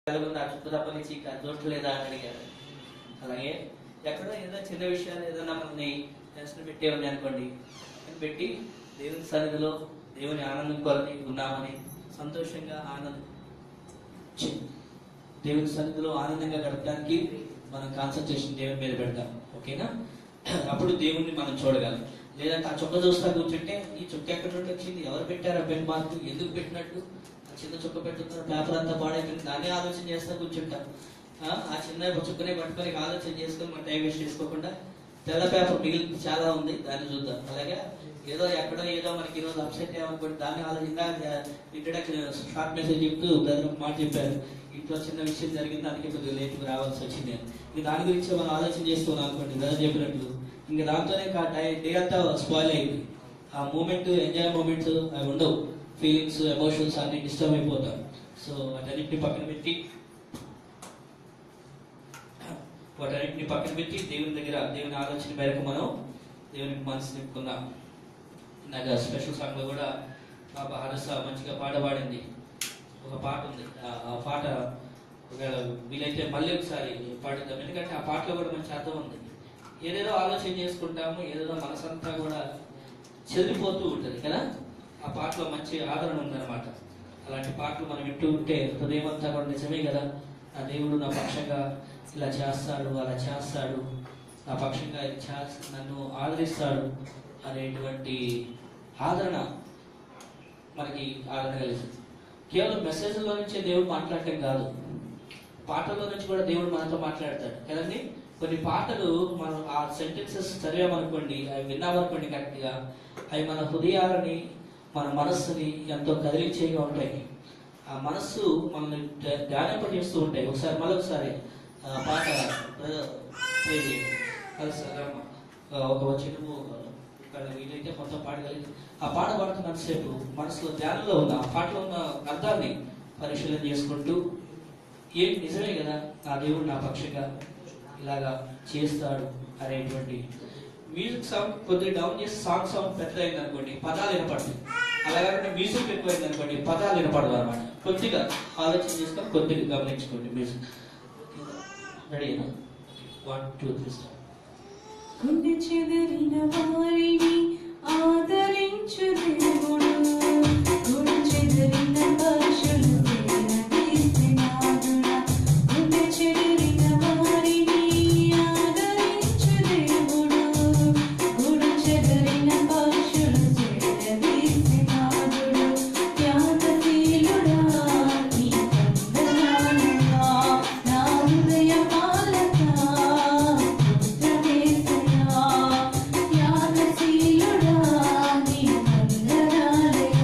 ఎలాగుంది ఆ చుట్టూ తప్పనిచ్చి చూడలేదా అని అడిగారు అలాగే ఎక్కడో ఏదో చిన్న విషయాలు ఏదైనా మనల్ని టెన్షన్ పెట్టే ఉన్నాయి అనుకోండి అని పెట్టి దేవుని సన్నిధిలో దేవుని ఆనందం కొరని ఉన్నామని సంతోషంగా ఆనందం చి- దేవుని సన్నిధిలో ఆనందంగా గడపడానికి మనం కాన్సన్ట్రేషన్ దేవుని మీద పెడతాం ఓకేనా అప్పుడు దేవుణ్ణి మనం చూడగలం లేదంటే ఆ చుక్క చూస్తా కూర్చుంటే ఈ చుక్క ఎక్కడి నుండి వచ్చింది ఎవరు పెట్టారు ఆ పెన్ మార్క్ ఎందుకు పెట్టినట్టు ఆ చిన్న చుక్క పెట్టుకున్న పేపర్ అంతా పాడైపోయింది దాన్ని ఆలోచన చేస్తా కూర్చుంటాం ఆ, ఆ చిన్న చుక్కనే పట్టుకొని ఆలోచన చేసుకొని మన టైం వేస్ట్ చేసుకోకుండా తెల్ల పేపర్ మిగిలి చాలా ఉంది దాన్ని చూద్దాం అలాగే ఏదో ఎక్కడో ఏదో మనకి ఈరోజు అప్సెట్ అయ్యామనుకోండి దాన్ని ఆలోచిందా ఇంట్రడక్షన్ షార్ట్ మెసేజ్ చెప్తూ బ్రదర్ ఒక మాట చెప్పారు ఇంట్లో చిన్న విషయం జరిగింది అందుకే కొద్దిగా లేట్గా రావాల్సి వచ్చింది అని. ఇంక దాని గురించి మనం ఆలోచన చేస్తున్నాం అనుకోండి బ్రదర్ చెప్పినట్లు ఇంకా దాంతోనే డే అంతా స్పాయిల్ అయింది ఆ మూమెంట్ ఎంజాయ్ మూమెంట్స్ అవి ఉండవు ఫీలింగ్స్ ఎమోషన్స్ అన్ని డిస్టర్బ్ అయిపోతాం సో వాటన్నిటిని పక్కన పెట్టి వాటన్నిటిని పక్కన పెట్టి దేవుని దగ్గర దేవుని ఆలోచన మేరకు మనం దేవునికి మనసు నింపుకుందాం నాకు స్పెషల్ సాంగ్ లో కూడా పాప హరస మంచిగా పాట పాడింది ఒక పాట ఉంది ఆ- ఆ పాట ఒకవేళ వీలైతే మళ్ళీ ఒకసారి పాడుద్దాం ఎందుకంటే ఆ పాటలో కూడా మంచి అర్థం ఉంది ఏదేదో ఆలోచన చేసుకుంటాము ఏదేదో మనసంతా కూడా చెదిరిపోతూ ఉంటుంది కదా ఆ పాటలో మంచి ఆదరణ ఉందన్నమాట అలాంటి పాటలు మనం వింటూ ఉంటే హృదయం అంతా కూడా నిజమే కదా నా దేవుడు నా పక్షంగా ఇలా చేస్తాడు అలా చేస్తాడు నా పక్షంగా ఇది చేస్త నన్ను ఆదరిస్తాడు అనేటువంటి ఆదరణ మనకి ఆదరణ కలిగింది కేవలం మెసేజ్లో నుంచే దేవుడు మాట్లాడటం కాదు పాటల్లో నుంచి కూడా దేవుడు మనతో మాట్లాడతాడు కదండి కొన్ని పాటలు మనం ఆ సెంటెన్సెస్ చదివామనుకోండి అవి విన్నామనుకోండి కరెక్ట్గా అవి మన హృదయాలని మన మనస్సుని ఎంతో కదిలించేగా ఉంటాయి ఆ మనస్సు మనల్ని ధ్యా- ధ్యానింపజేస్తూ ఉంటాయి ఒకసారి మరొకసారి ఆ పాట brother play చేయండి. అది సార్ అమ్మ. ఆ ఒక చిరుము ఇక్కడ వీలైతే మొత్తం పాడగలిగి ఆ పాట పాడుతున్నంతసేపు మనసులో ధ్యానంలో ఉన్న ఆ పాటలో ఉన్న అర్థాన్ని పరిశీలన చేసుకుంటూ ఏం నిజమే కదా నా దేవుడు నా పక్షంగా ఇలాగా చేస్తాడు అనేటువంటి మ్యూజిక్ సౌండ్ కొద్దిగా డౌన్ చేసి సాంగ్ సౌండ్ పెద్ద అయింది అనుకోండి పదాలు వినపడతాయి అలాగే మ్యూజిక్ ఎక్కువైంది అనుకోండి పదాలు వినపడదు అనమాట కొద్దిగా ఆలోచన చేసుకొని కొద్దిగా గమనించుకోండి మ్యూజిక్ రెడీనా వన్ టూ త్రీ స్టార్ గుండె చెదరిన వారిని ఆదరించు దేవుడు గుండె చెదరిన భాషలు తీర్చినాదుడా గుండె చెదరిన వారిని ఆదరించు దేవుడు గుండె చెదరిన భాషలు తీర్చినాదుడు త్యాగశీలుడా నీ వందనాలుగా నా హృదయ పాలక రుద్రవేశయా త్యాగశీలుడా నీ వందనాలే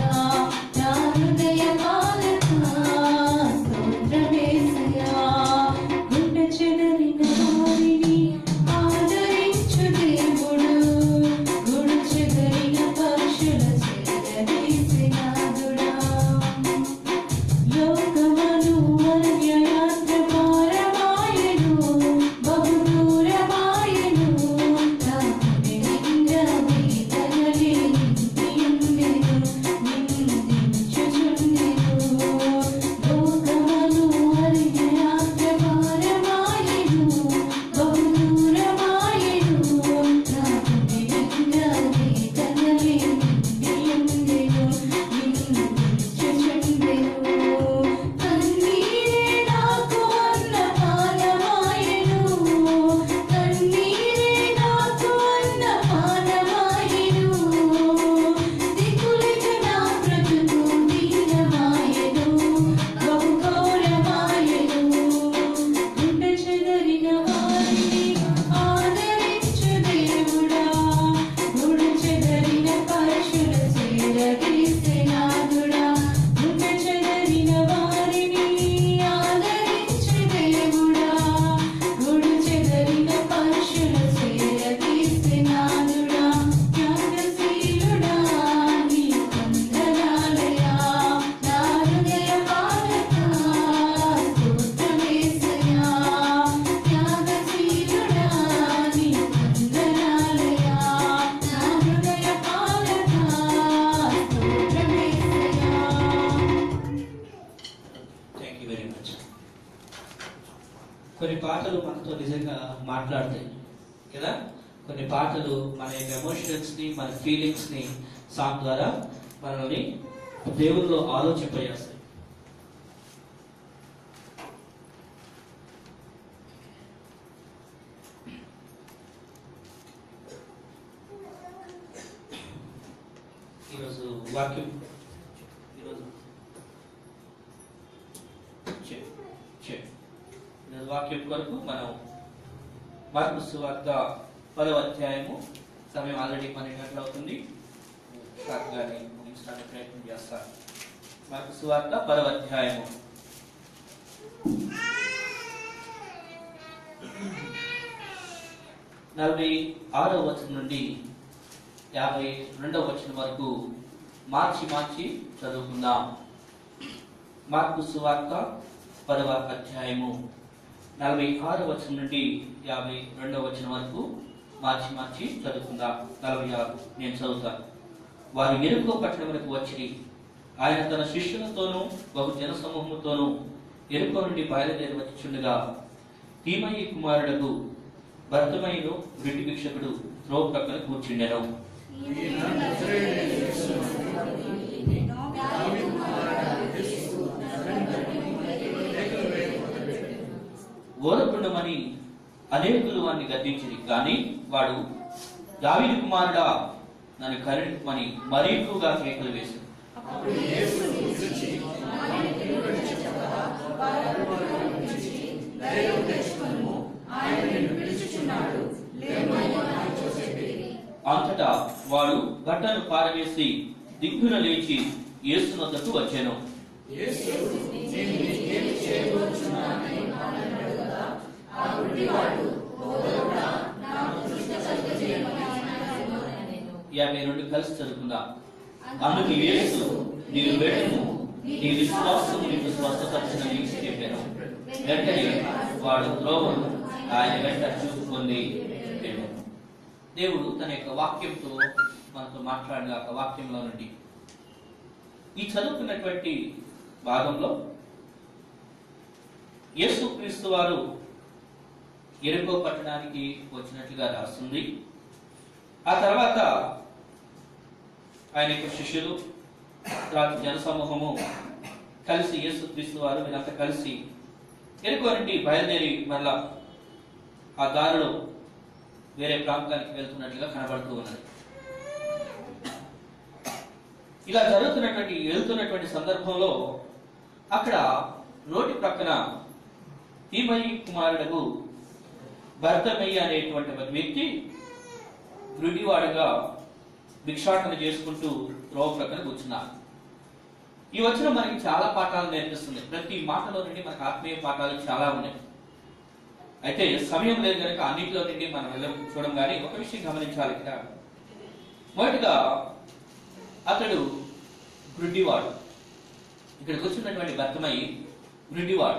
కొన్ని పాటలు మనతో నిజంగా మాట్లాడతాయి కదా కొన్ని పాటలు మన యొక్క ఎమోషన్స్ ని మన ఫీలింగ్స్ ని సాంగ్ ద్వారా మనల్ని దేవుల్లో ఆలోచింపజేస్తాయి ఈరోజు వాక్యం ఈరోజు చే చే ఈరోజు వాక్యం కొరకు మనం మార్పు సువార్త పదవ అధ్యాయము సమయం ఆల్రెడీ పన్నెండు గంటలు అవుతుంది షార్ట్గానే ముగించడానికి ప్రయత్నం చేస్తాను మార్పు సువార్త పదవ అధ్యాయము నలభై ఆరో వచనం నుండి యాభై రెండవ వచనం వరకు మార్చి మార్చి చదువుకుందాం మార్పు సువార్త పదవ అధ్యాయము నలభై ఆరు వచనం నుండి యాభై రెండవ వచనం వరకు మార్చి మార్చి చదువుకుందాం నలభై ఆరు నేను చదువుతాను వారు ఎరుకో పట్టణములకు వచ్చి ఆయన తన శిష్యులతోనూ బహు జన సమూహముతోనూ ఎరుకో నుండి బయలుదేరి వచ్చుండగా తీమయ్య కుమారుడకు భర్తమైన వింటి భిక్షకుడు త్రోవ ప్రక్కన కూర్చుండెను ఓరకుండమని అనేకులు వారిని గద్దించింది కానీ వాడు దావీదు కుమారుడా నన్ను కరుణింపమని మరీ ఎక్కువగా కేకలు వేసింది అంతటా వాడు బట్టను పారవేసి దిగ్గున లేచి యేసునొద్దకు వచ్చాను యాభై రెండు కలిసి చదువుకుందాం అందుకు యేసు నీవు వెళ్ళము నీ విశ్వాసం నీకు స్వస్థపరచనని చెప్పాను వెంటనే వాడు ద్రోవను ఆయన వెంట చూసుకుంది వెళ్ళాను దేవుడు తన యొక్క వాక్యంతో మనతో మాట్లాడిన ఒక వాక్యంలో నుండి ఈ చదువుకున్నటువంటి భాగంలో యేసు క్రీస్తు వారు ఎరుకో పట్టణానికి వచ్చినట్లుగా రాస్తుంది ఆ తర్వాత ఆయన యొక్క శిష్యులు తర్వాత జనసమూహము కలిసి యేసు క్రీస్తు వారు వీరంతా కలిసి ఎరుకో నుండి బయలుదేరి మరలా ఆ దారిలో వేరే ప్రాంతానికి వెళ్తున్నట్లుగా కనబడుతూ ఉన్నది ఇలా జరుగుతున్నటువంటి వెళ్తున్నటువంటి సందర్భంలో అక్కడ రోడ్డు ప్రక్కన తీమయి కుమారుడకు భర్తమయ్య అనేటువంటి ఒక వ్యక్తి గుడివాడుగా భిక్షాటన చేసుకుంటూ రోవ ప్రక్కన కూర్చున్నారు ఈ వచ్చిన మనకి చాలా పాఠాలు నేర్పిస్తుంది ప్రతి మాటలో నుండి మనకు ఆత్మీయ పాఠాలు చాలా ఉన్నాయి అయితే సమయం లేదు కనుక అన్నింటిలో నుండి మనం వెళ్ళ చూడం కానీ ఒక విషయం గమనించాలి ఇక్కడ మొదటిగా అతడు గుడ్డివాడు ఇక్కడికి వచ్చినటువంటి భర్తమై గుడ్డివాడు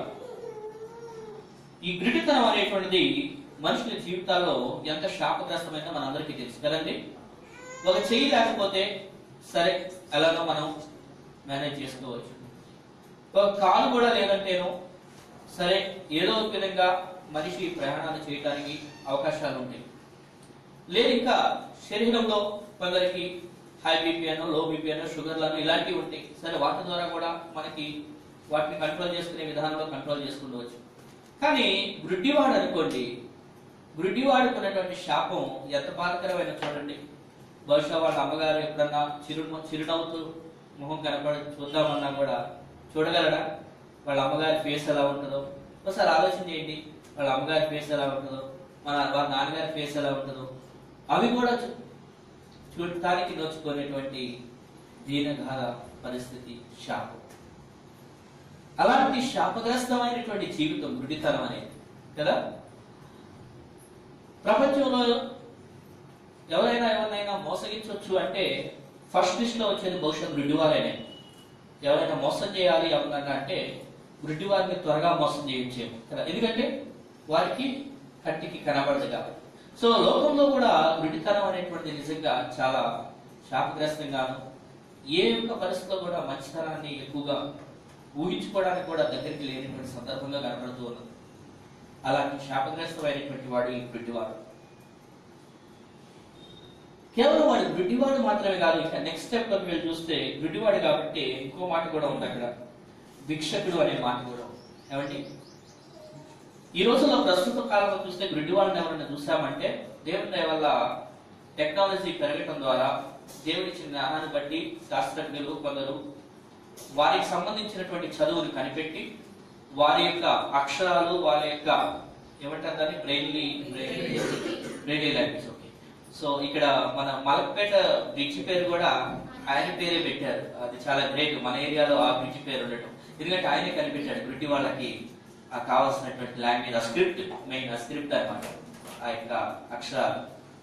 ఈ గుడ్డితనం అనేటువంటిది మనుషుల జీవితాల్లో ఎంత శాపగ్రస్తమైందో మనందరికీ తెలుసు కదండి ఒక చెయ్యి లేకపోతే సరే ఎలానో మనం మేనేజ్ చేసుకోవచ్చు ఒక కాలు కూడా లేదంటేనో సరే ఏదో ఒక విధంగా మనిషి ప్రయాణాలు చేయడానికి అవకాశాలు ఉంటాయి లేదు ఇంకా శరీరంలో కొందరికి హై బీపీ అనో లో బీపీ అనో షుగర్లను ఇలాంటివి ఉంటాయి సరే వాటి ద్వారా కూడా మనకి వాటిని కంట్రోల్ చేసుకునే విధానంలో కంట్రోల్ చేసుకుండవచ్చు కానీ గుడ్డివాడు అనుకోండి గుడ్డివాడికి ఉన్నటువంటి శాపం ఎంత బాధకరమైన చూడండి బహుశా వాళ్ళ అమ్మగారు ఎప్పుడన్నా చిరు చిరునవ్వుతూ మొహం కనపడి చూద్దామన్నా కూడా చూడగలడా వాళ్ళ అమ్మగారి ఫేస్ ఎలా ఉంటుందో ఒకసారి ఆలోచన చేయండి వాళ్ళ అమ్మగారి ఫేస్ ఎలా ఉంటుందో మన వాళ్ళ నాన్నగారి ఫేస్ ఎలా ఉంటుందో అవి కూడా చూ- చూడటానికి నోచుకునేటువంటి దీనగాథ పరిస్థితి శాపం అలాంటి శాపగ్రస్తమైనటువంటి జీవితం గుడితనం అనేది కదా ప్రపంచంలో ఎవరైనా ఎవరినైనా మోసగించవచ్చు అంటే ఫస్ట్ లిస్ట్ లో వచ్చేది బహుశా గుడ్డివారేనే ఎవరైనా మోసం చేయాలి ఎవరన్నా అంటే గుడ్డివారిని త్వరగా మోసం చేయొచ్చేమో కదా ఎందుకంటే వారికి కంటికి కనబడదు కాబట్టి సో లోకంలో కూడా గుడ్డితనం అనేటువంటిది నిజంగా చాలా శాపగ్రస్తంగాను ఏ యొక్క పరిస్థితిలో కూడా మంచితనాన్ని ఎక్కువగా ఊహించుకోవడానికి కూడా దగ్గరికి లేనటువంటి సందర్భంగా కనబడుతూ ఉన్నది అలాంటి శాపగ్రస్తమైనటువంటి వాడు ఈ గుడ్డివాడు కేవలం వాడు గుడ్డివాడు మాత్రమే కాదు ఇంకా నెక్స్ట్ స్టెప్ లోకి వెళ్ళి చూస్తే గుడ్డివాడు కాబట్టి ఇంకో మాట కూడా ఉంది అక్కడ భిక్షకుడు అనే మాట కూడా ఉంది. ఏమండి ఈ రోజుల్లో ప్రస్తుత కాలంలో చూస్తే గుడ్డివాళ్ళని ఎవరైనా చూసామంటే దేవుని దయ వల్ల టెక్నాలజీ పెరగటం ద్వారా దేవుడిచ్చిన జ్ఞానాన్ని బట్టి శాస్త్రజ్ఞులు కొందరు వారికి సంబంధించినటువంటి చదువుని కనిపెట్టి వారి యొక్క అక్షరాలు వారి యొక్క ఏమంటారు దాన్ని brainly brainly language okay so ఇక్కడ మన మలక్పేట బ్రిడ్జ్ పేరు కూడా ఆయన పేరే పెట్టారు అది చాలా గ్రేట్ మన ఏరియాలో ఆ బ్రిడ్జ్ పేరు ఉండటం ఎందుకంటే ఆయనే కనిపెట్టాడు బ్రిటి వాళ్ళకి ఆ కావాల్సినటువంటి లాంగ్వేజ్ ఆ స్క్రిప్ట్ మెయిన్ ఆ స్క్రిప్ట్ అన్నమాట ఆ యొక్క అక్షరాలు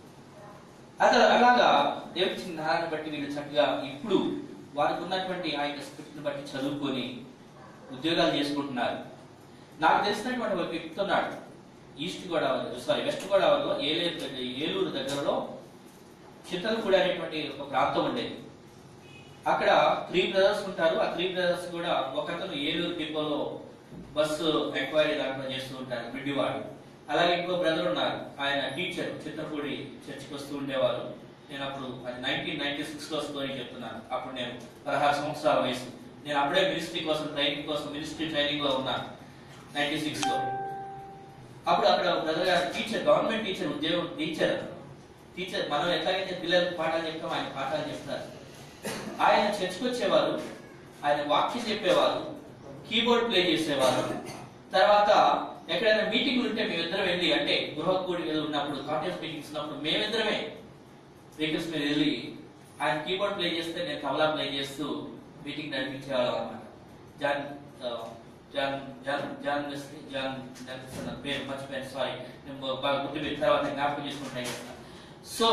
అలా అలాగా దేవుడి ఇచ్చిన జ్ఞానాన్ని బట్టి వీళ్ళు చక్కగా ఇప్పుడు వారికి ఉన్నటువంటి ఆ యొక్క స్క్రిప్ట్ ని బట్టి చదువుకొని ఉద్యోగాలు చేసుకుంటున్నారు నాకు తెలిసినటువంటి ఒక వ్యక్తి ఉన్నాడు ఈస్ట్ గోదావరి సారీ వెస్ట్ గోదావరిలో ఏలేరు దగ్గర ఏలూరు దగ్గరలో చింతలపూడి అనేటువంటి ఒక ప్రాంతం ఉండేది అక్కడ త్రీ బ్రదర్స్ ఉంటారు ఆ త్రీ బ్రదర్స్ కూడా ఒకతను ఏలూరు డిపోలో బస్సు ఎంక్వైరీ దాంట్లో చేస్తూ ఉంటారు బిడ్డివాడు అలాగే ఇంకో బ్రదర్ ఉన్నారు ఆయన టీచర్ చిత్తపూడి చర్చికి వస్తూ ఉండేవారు నేను అప్పుడు అది నైన్టీన్ నైన్టీ సిక్స్ లో స్టోరీ చెప్తున్నాను అప్పుడు నేను పదహారు సంవత్సరాల వయసు నేను అప్పుడే మినిస్ట్రీ కోసం ట్రైనింగ్ కోసం మినిస్ట్రీ ట్రైనింగ్ లో ఉన్నాను నైన్టీ సిక్స్ లో అప్పుడు అక్కడ బ్రదర్ గారు టీచర్ గవర్నమెంట్ టీచర్ ఉద్యోగం టీచర్ టీచర్ మనం ఎట్లాగైతే పిల్లలకు పాఠాలు చెప్తాం ఆయన పాఠాలు చెప్తారు ఆయన చర్చకు వచ్చేవారు ఆయన వాక్యం చెప్పేవారు కీబోర్డ్ ప్లే చేసేవారు తర్వాత ఎక్కడైనా మీటింగ్ ఉంటే మేమిద్దరం వెళ్ళి అంటే గృహ కూడి మీద ఉన్నప్పుడు కాంటెస్ట్ మీటింగ్స్ ఉన్నప్పుడు మేమిద్దరమే వెహికల్స్ మీద వెళ్ళి ఆయన కీబోర్డ్ ప్లే చేస్తే నేను తబలా ప్లే చేస్తూ మీటింగ్ నడిపించేవాళ్ళం అనమాట జాన్ ఆ, John John John Wesley, John Johnson అన్న పేరు మర్చిపోయాను సారీ నేను బాగా గుర్తుపెట్టిన తర్వాత జ్ఞాపకం చేసుకుంటాను సో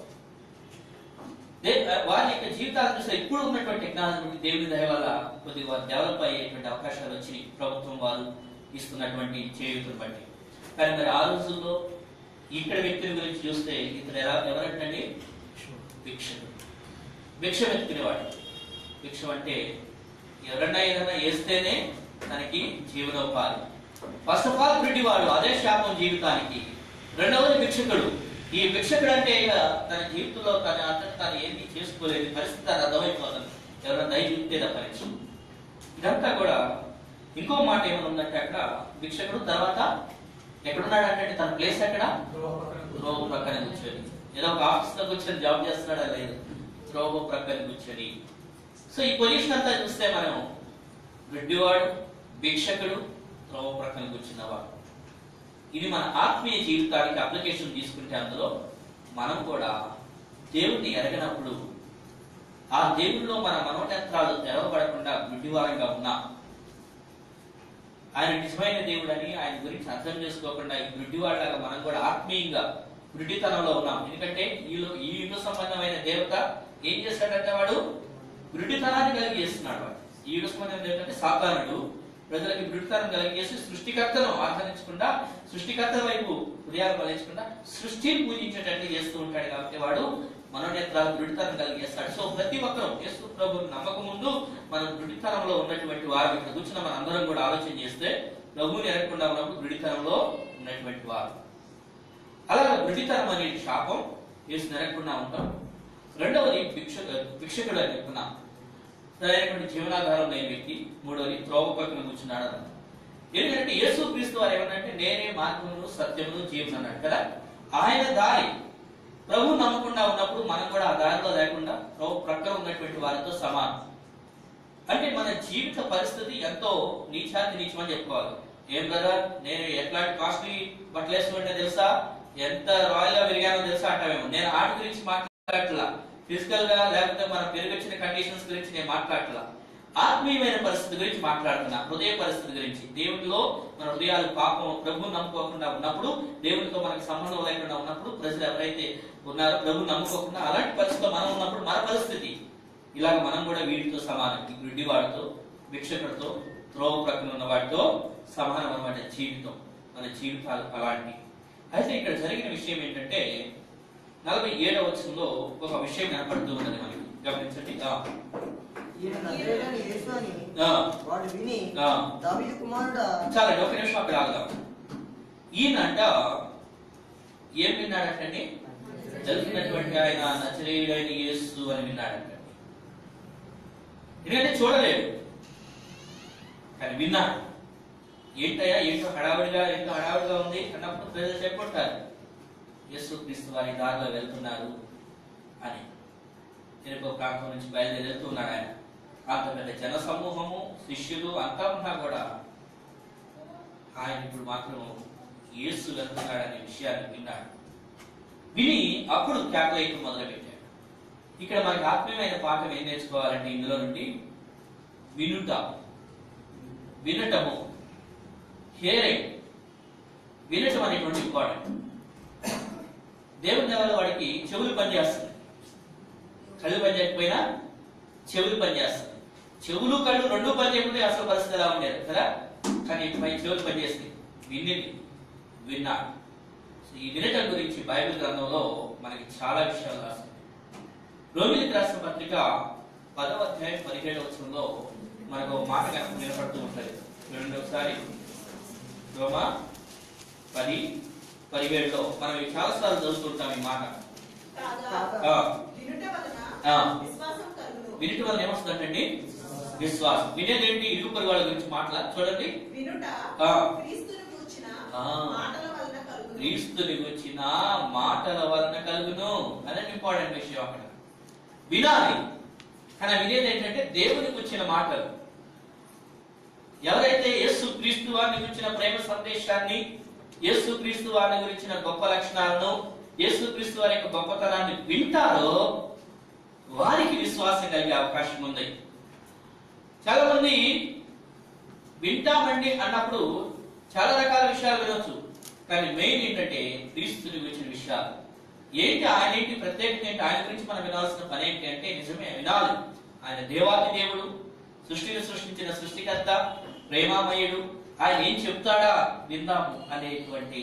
దే- వారి యొక్క జీవితాలు చూస్తే ఇప్పుడు ఉన్నటువంటి టెక్నాలజీ బట్టి దేవుని దయ వల్ల కొద్దిగా డెవలప్ అయ్యేటువంటి అవకాశాలు వచ్చి ప్రభుత్వం వారు ఇస్తున్నటువంటి చేయూతను బట్టి కానీ మరి ఆ రోజుల్లో ఇక్కడ వ్యక్తిని గురించి చూస్తే ఇతను ఎలా ఎవరంటండి భిక్షకుడు భిక్ష వెతుకునేవాడు భిక్షం అంటే ఎవరన్నా ఏదైనా వేస్తేనే తనకి జీవనోపాధి ఫస్ట్ ఆఫ్ ఆల్ వాడు అదే శాపం జీవితానికి రెండవది భిక్షకుడు ఈ భిక్షకుడు అంటే ఇక తన జీవితంలో తన అంతట తాను ఏంటి చేసుకోలేదు పరిస్థితి తను అర్థమైపోతుంది ఎవరైనా దయ చూస్తే తప్పనిచ్చు ఇదంతా కూడా ఇంకో మాట ఏమైనా ఉందంటే అక్కడ భిక్షకుడు తర్వాత ఎక్కడున్నాడు అంటే తన ప్లేస్ ఎక్కడ రోబో ప్రక్కన కూర్చొని ఏదో ఒక ఆఫీస్ లో కూర్చొని జాబ్ చేస్తున్నాడా లేదు రోబో ప్రక్కన కూర్చొని సో ఈ పొజిషన్ అంతా చూస్తే మనం రెడ్డివాడు భిక్షకుడు రోబో ప్రక్కన కూర్చున్నవాడు ఇది మన ఆత్మీయ జీవితానికి అప్లికేషన్ తీసుకుంటే అందులో మనం కూడా దేవుణ్ణి ఎరగనప్పుడు ఆ దేవుడిలో మన మనోనేత్రాలు తెరవబడకుండా గుడ్డివారంగా ఉన్నా ఆయన నిజమైన దేవుడని ఆయన గురించి అర్థం చేసుకోకుండా ఈ గుడ్డివాళ్ళగా మనం కూడా ఆత్మీయంగా గుడ్డితనంలో ఉన్నాం ఎందుకంటే ఈ లో- ఈ యుగ సంబంధమైన దేవత ఏం చేశాడంటే వాడు గుడ్డితనాన్ని కలిగి చేస్తున్నాడు వాడు ఈ యుగ సంబంధమైన దేవత అంటే సాతానుడు ప్రజలకి గుడ్డితనం కలిగేసి సృష్టికర్తను ఆచరించకుండా సృష్టికర్త వైపు హృదయాలు మలచకుండా సృష్టిని పూజించేటట్లు చేస్తూ ఉంటాడు కాబట్టి వాడు మనోనేత్రాలు దృఢతనం కలిగేస్తాడు సో ప్రతి ఒక్కరూ యేసు ప్రభు నమ్మకం ముందు మనం దృఢతనంలో ఉన్నటువంటి వారు ఇక్కడ కూర్చున్న మన అందరం కూడా ఆలోచన చేస్తే ప్రభువుని ఎరగకుండా ఉన్నప్పుడు దృఢతనంలో ఉన్నటువంటి వారు అలాగే దృఢతనం అనే శాపం యేసు నెరగకుండా ఉంటాం రెండవది భిక్ష భిక్షకుడు అని చెప్పుకున్నాం సరైనటువంటి జీవనాధారం లేని వ్యక్తి మూడవది త్రోవ పక్కన కూర్చున్నాడు అన్నాడు ఎందుకంటే యేసు క్రీస్తు వారు ఏమన్నారంటే నేనే మార్గమును సత్యమును జీవనం అన్నాడు కదా ఆయన దారి ప్రభు నమ్మకుండా ఉన్నప్పుడు మనం కూడా ఆ దారిలో లేకుండా ప్రభు ప్రక్కన ఉన్నటువంటి వారితో సమానం అంటే మన జీవిత పరిస్థితి ఎంతో నీచాతి నీచమని చెప్పుకోవాలి ఏం కదా నేను ఎట్లాంటి కాస్ట్లీ బట్టలు వేసుకుంటే తెలుసా ఎంత రాయల్ గా పెరిగానో తెలుసా అంటామేమో నేను ఆట గురించి మాట్లాడట్లా ఫిజికల్ గా లేకపోతే మన పెరిగొచ్చిన కండిషన్స్ గురించి నేను మాట్లాడట్లా ఆత్మీయమైన పరిస్థితి గురించి మాట్లాడుతున్నా హృదయ పరిస్థితి గురించి దేవునిలో మన హృదయాలు పాపం ప్రభు నమ్ముకోకుండా ఉన్నప్పుడు దేవునితో మనకు సంబంధం లేకుండా ఉన్నప్పుడు ప్రజలు ఎవరైతే ఉన్నారో ప్రభు నమ్ముకోకుండా అలాంటి పరిస్థితిలో మనం ఉన్నప్పుడు మన పరిస్థితి ఇలాగ మనం కూడా వీటితో సమానం ఈ గుడ్డి వాడితో భిక్షకుడితో త్రోవ ప్రక్కన ఉన్న వాటితో సమానం అనమాట జీవితం మన జీవితాలు అలాంటి అయితే ఇక్కడ జరిగిన విషయం ఏంటంటే నలభై ఏడవ వచనంలో ఒక విషయం కనపడుతూ ఉన్నది మనకి గమనించండి ఆ, ఈయన నజరేయుడైన యేసు అని ఆ, వాడు విని ఆ. దావీదు కుమారుడా చాలండి ఒక నిమిషం అక్కడ ఆగుదాం ఈయనంట ఏం విన్నాడంటండి తెలిసినటువంటి ఆయన నచరేయుడైన యేసు అని విన్నాడంట ఎందుకంటే చూడలేడు కానీ విన్నాడు ఏంటయ్యా ఏంటో హడావుడిగా ఏంటో హడావుడిగా ఉంది అన్నప్పుడు ప్రజలు చెప్పుకుంటారు యేసు క్రీస్తు వారి దారిలో వెళ్తున్నారు అని తిరుపతి ప్రాంతం నుంచి బయలుదేరి వెళ్తున్నాడు ఆయన అంత పెద్ద జన సమూహము శిష్యులు అంతా ఉన్నా కూడా ఆయన ఇప్పుడు మాత్రం యేసు వెళ్తున్నాడనే విషయాన్ని విన్నాడు విని అప్పుడు కేకలేయటం మొదలుపెట్టాడు ఇక్కడ మనకి ఆత్మీయమైన పాఠం ఏం నేర్చుకోవాలంటే ఇందులో నుండి వినుట వినటము హియరింగ్ వినటం అనేటువంటి ఇంపార్టెంట్ దేవుని దేవాల వాడికి చెవులు పనిచేస్తుంది కళ్ళు పని చేయకపోయినా చెవులు పనిచేస్తుంది చెవులు కళ్ళు రెండు పని చేయకపోతే అసలు పరిస్థితి ఎలా ఉండేది కదా కానీ పై చెవులు పనిచేస్తాయి విన్నింది విన్నాడు సో ఈ వినటం గురించి బైబిల్ గ్రంథంలో మనకి చాలా విషయాలు రాస్తుంది రోమిలికి రాసిన పత్రిక పదవ అధ్యాయం పదిహేడవ వచనంలో మనకు ఒక మాట కనుక వినపడుతూ ఉంటుంది చూడండి ఒకసారి రోమా పది పదిహేడులో మనం ఇవి చాలా సార్లు చదువుతుంటాం ఈ మాట కాగా ఆ, వినుట వలన ఆ. విశ్వాసం కలుగును వినటం వల్ల ఏమొస్తుందంటే విశ్వాసం వినేదేంటి ఇరుగు పొరుగు వాళ్ళ గురించి మాట్లాడు చూడండి వినుట ఆ. క్రీస్తుని కూర్చిన ఆ. మాటల వలన కలుగును క్రీస్తుని వచ్చిన మాటల వలన కలుగును అదే ఇంపార్టెంట్ విషయం అక్కడ వినాలి కానీ ఆ వినేది ఏంటంటే దేవునికి వచ్చిన మాటలు ఎవరైతే యేసు క్రీస్తు వారిని గురించిన ప్రేమ సందేశాన్ని యేసు క్రీస్తు వారిని గురించిన గొప్ప లక్షణాలను యేసు క్రీస్తు వారి యొక్క గొప్పతనాన్ని వింటారో వారికి విశ్వాసం కలిగే అవకాశం ఉంది చాలా మంది వింటామండి అన్నప్పుడు చాలా రకాల విషయాలు వినొచ్చు కానీ మెయిన్ ఏంటంటే క్రీస్తుని గురించిన విషయాలు ఏంటి ఆయన ఏంటి ప్రత్యేకత ఏంటి ఆయన గురించి మనం వినాల్సిన పని ఏంటి అంటే నిజమే వినాలి ఆయన దేవాది దేవుడు సృష్టిని సృష్టించిన సృష్టికర్త ప్రేమామయుడు ఆయన ఏం చెప్తాడా విందాము అనేటువంటి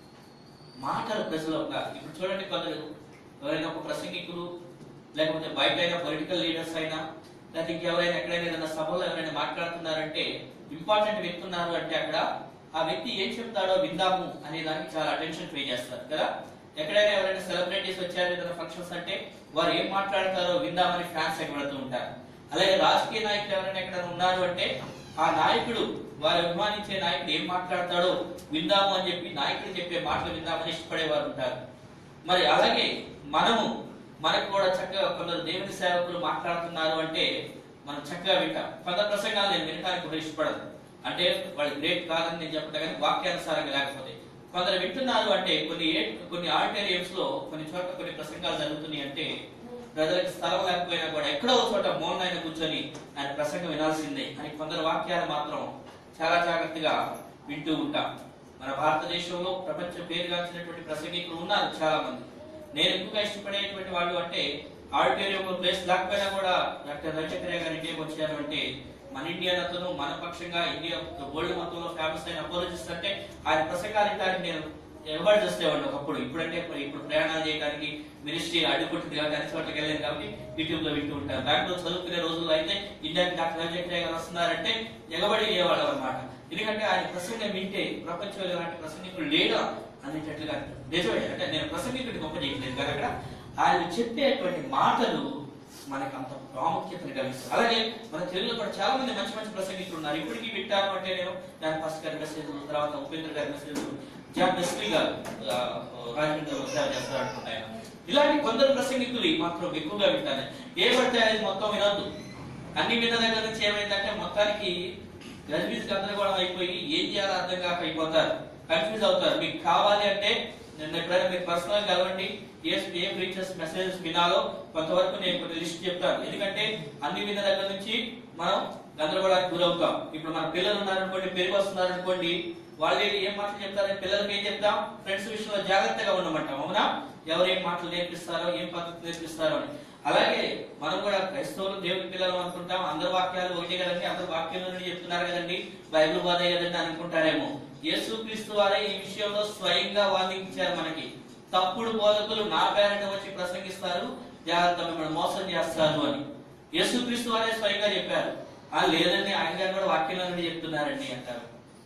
మాటలు ప్రజలు ఉన్నారు ఇప్పుడు చూడండి కొందరు ఎవరైనా ఒక ప్రసంగికులు లేకపోతే బయట అయినా పొలిటికల్ లీడర్స్ అయినా లేకపోతే ఇంకెవరైనా ఎక్కడైనా ఏదైనా సభలో ఎవరైనా మాట్లాడుతున్నారంటే ఇంపార్టెంట్ వ్యక్తున్నారు అంటే అక్కడ ఆ వ్యక్తి ఏం చెప్తాడో విందాము అనే దానికి చాలా అటెన్షన్ పే చేస్తారు కదా ఎక్కడైనా ఎవరైనా సెలబ్రిటీస్ వచ్చారు ఏదైనా ఫంక్షన్స్ అంటే వారు ఏం మాట్లాడతారో విందామని ఫ్యాన్స్ ఎక్కబడుతూ ఉంటారు అలాగే రాజకీయ నాయకులు ఎవరైనా ఎక్కడైనా ఉన్నారు అంటే ఆ నాయకుడు వారు అభిమానించే నాయకుడు ఏం మాట్లాడతాడో విందాము అని చెప్పి నాయకుడు చెప్పే మాటలు విందామని ఇష్టపడే వారు ఉంటారు మరి అలాగే మనము మనకు కూడా చక్కగా కొందరు దేవుని సేవకులు మాట్లాడుతున్నారు అంటే మనం చక్కగా వింటాం కొంత ప్రసంగాలు నేను వినడానికి కూడా ఇష్టపడదు అంటే వాళ్ళు గ్రేట్ కాదని నేను చెప్పడం కానీ వాక్యానుసారంగా లేకపోతే కొందరు వింటున్నారు అంటే కొన్ని ఏ- కొన్ని ఆడిటోరియంస్ లో కొన్ని చోట్ల కొన్ని ప్రసంగాలు జరుగుతున్నాయి అంటే ప్రజలకు స్థలం లేకపోయినా కూడా ఎక్కడో ఒక చోట మౌన్ ఆయన కూర్చొని ఆయన ప్రసంగం వినాల్సిందే అని కొందరు వాక్యాలు మాత్రం చాలా జాగ్రత్తగా వింటూ ఉంటాం మన భారతదేశంలో ప్రపంచ పేరుగాంచినటువంటి ప్రసంగికులు ఉన్నారు చాలా మంది నేను ఎక్కువగా ఇష్టపడేటువంటి వాళ్ళు అంటే ఆడిటోరియం లో ప్లేస్ లేకపోయినా కూడా డాక్టర్ రవిచక్రయ్య గారు ఇండియాకి వచ్చారు అంటే మన ఇండియన్ అతను మన పక్షంగా ఇండియా వరల్డ్ మొత్తంలో ఫేమస్ అయిన అపోలజిస్ట్ అంటే ఆయన ప్రసంగాలు వినడానికి నేను ఎవరు చేసేవాడిని ఒకప్పుడు ఇప్పుడంటే ఇప్పుడు ప్రయాణాలు చేయడానికి మినిస్ట్రీ అడ్డుకుంటుంది కాబట్టి అన్ని చోట్లకి వెళ్ళాను కాబట్టి యూట్యూబ్ లో వింటూ ఉంటాను బెంగళూరు చదువుకునే రోజుల్లో అయితే ఇండియాకి డాక్టర్ రవిచక్రయ్య గారు వస్తున్నారంటే ఎగబడి లేవాడు అనమాట ఎందుకంటే ఆయన ప్రసంగం వింటే ప్రపంచంలో ఇలాంటి ప్రసంగికులు లేడా అనేటట్లుగా నిజమే అంటే నేను ప్రసంగికుడి గొప్ప చేయట్లేదు కానీ అక్కడ ఆయన చెప్పేటువంటి మాటలు మనకు అంత ప్రాముఖ్యతను కలిగిస్తుంది అలాగే మన తెలుగులో కూడా చాలా మంది మంచి మంచి ప్రసంగికులు ఉన్నారు ఇప్పటికీ వింటాను అంటే నేను దాని ఫస్ట్ గారి మెసేజ్ తర్వాత ఉపేంద్ర గారి మెసేజ్ జాన్ బెస్లీ గారు ఆ, రాజమండ్రిలో సేవ చేస్తారు అనుకుంటాను ఇలాంటి కొందరు ప్రసంగికులు మాత్రం ఎక్కువగా వింటాను ఏ పడితే అనేది మొత్తం వినొద్దు అన్ని విన్న దగ్గర నుంచి ఏమైందంటే మొత్తానికి గజిబిజ్ గందరగోళం అయిపోయి ఏం చేయాలో అర్థం కాక అయిపోతారు కన్ఫ్యూజ్ అవుతారు మీకు కావాలి అంటే నేను ఎప్పుడైనా మీరు పర్సనల్ కలవండి ఏ ఏ ప్రీచర్స్ మెసేజెస్ వినాలో కొంతవరకు నేను కొన్ని లిస్ట్ చెప్తాను ఎందుకంటే అన్ని విన్న దగ్గర నుంచి మనం గందరగోళానికి గురవుతాం ఇప్పుడు మన పిల్లలు ఉన్నారనుకోండి పెరిగి వస్తున్నారనుకోండి వాళ్ళు ఏంటి ఏం మాటలు చెప్తారని పిల్లలకి ఏం చెప్తాం ఫ్రెండ్స్ విషయంలో జాగ్రత్తగా ఉండమంటాం అవునా ఎవరు ఏం మాటలు నేర్పిస్తారో ఏం పద్ధతి నేర్పిస్తారో అని అలాగే మనం కూడా క్రైస్తవులు దేవుని పిల్లలు అనుకుంటాం అందరు వాక్యాలు ఒకటే కదండి అందరు వాక్యాల నుండి చెప్తున్నారు కదండి బైబిల్ వాదే కదండి అనుకుంటారేమో యేసు క్రీస్తు వారే ఈ విషయంలో స్వయంగా వాదించారు మనకి తప్పుడు బోధకులు నా పేరంట వచ్చి ప్రసంగిస్తారు జాగ్రత్త మిమ్మల్ని మోసం చేస్తారు అని యేసు క్రీస్తు వారే స్వయంగా చెప్పారు ఆ లేదండి ఆయన గారు కూడా వాక్యంలో నుండి చెప్తున్నారండి అంటారు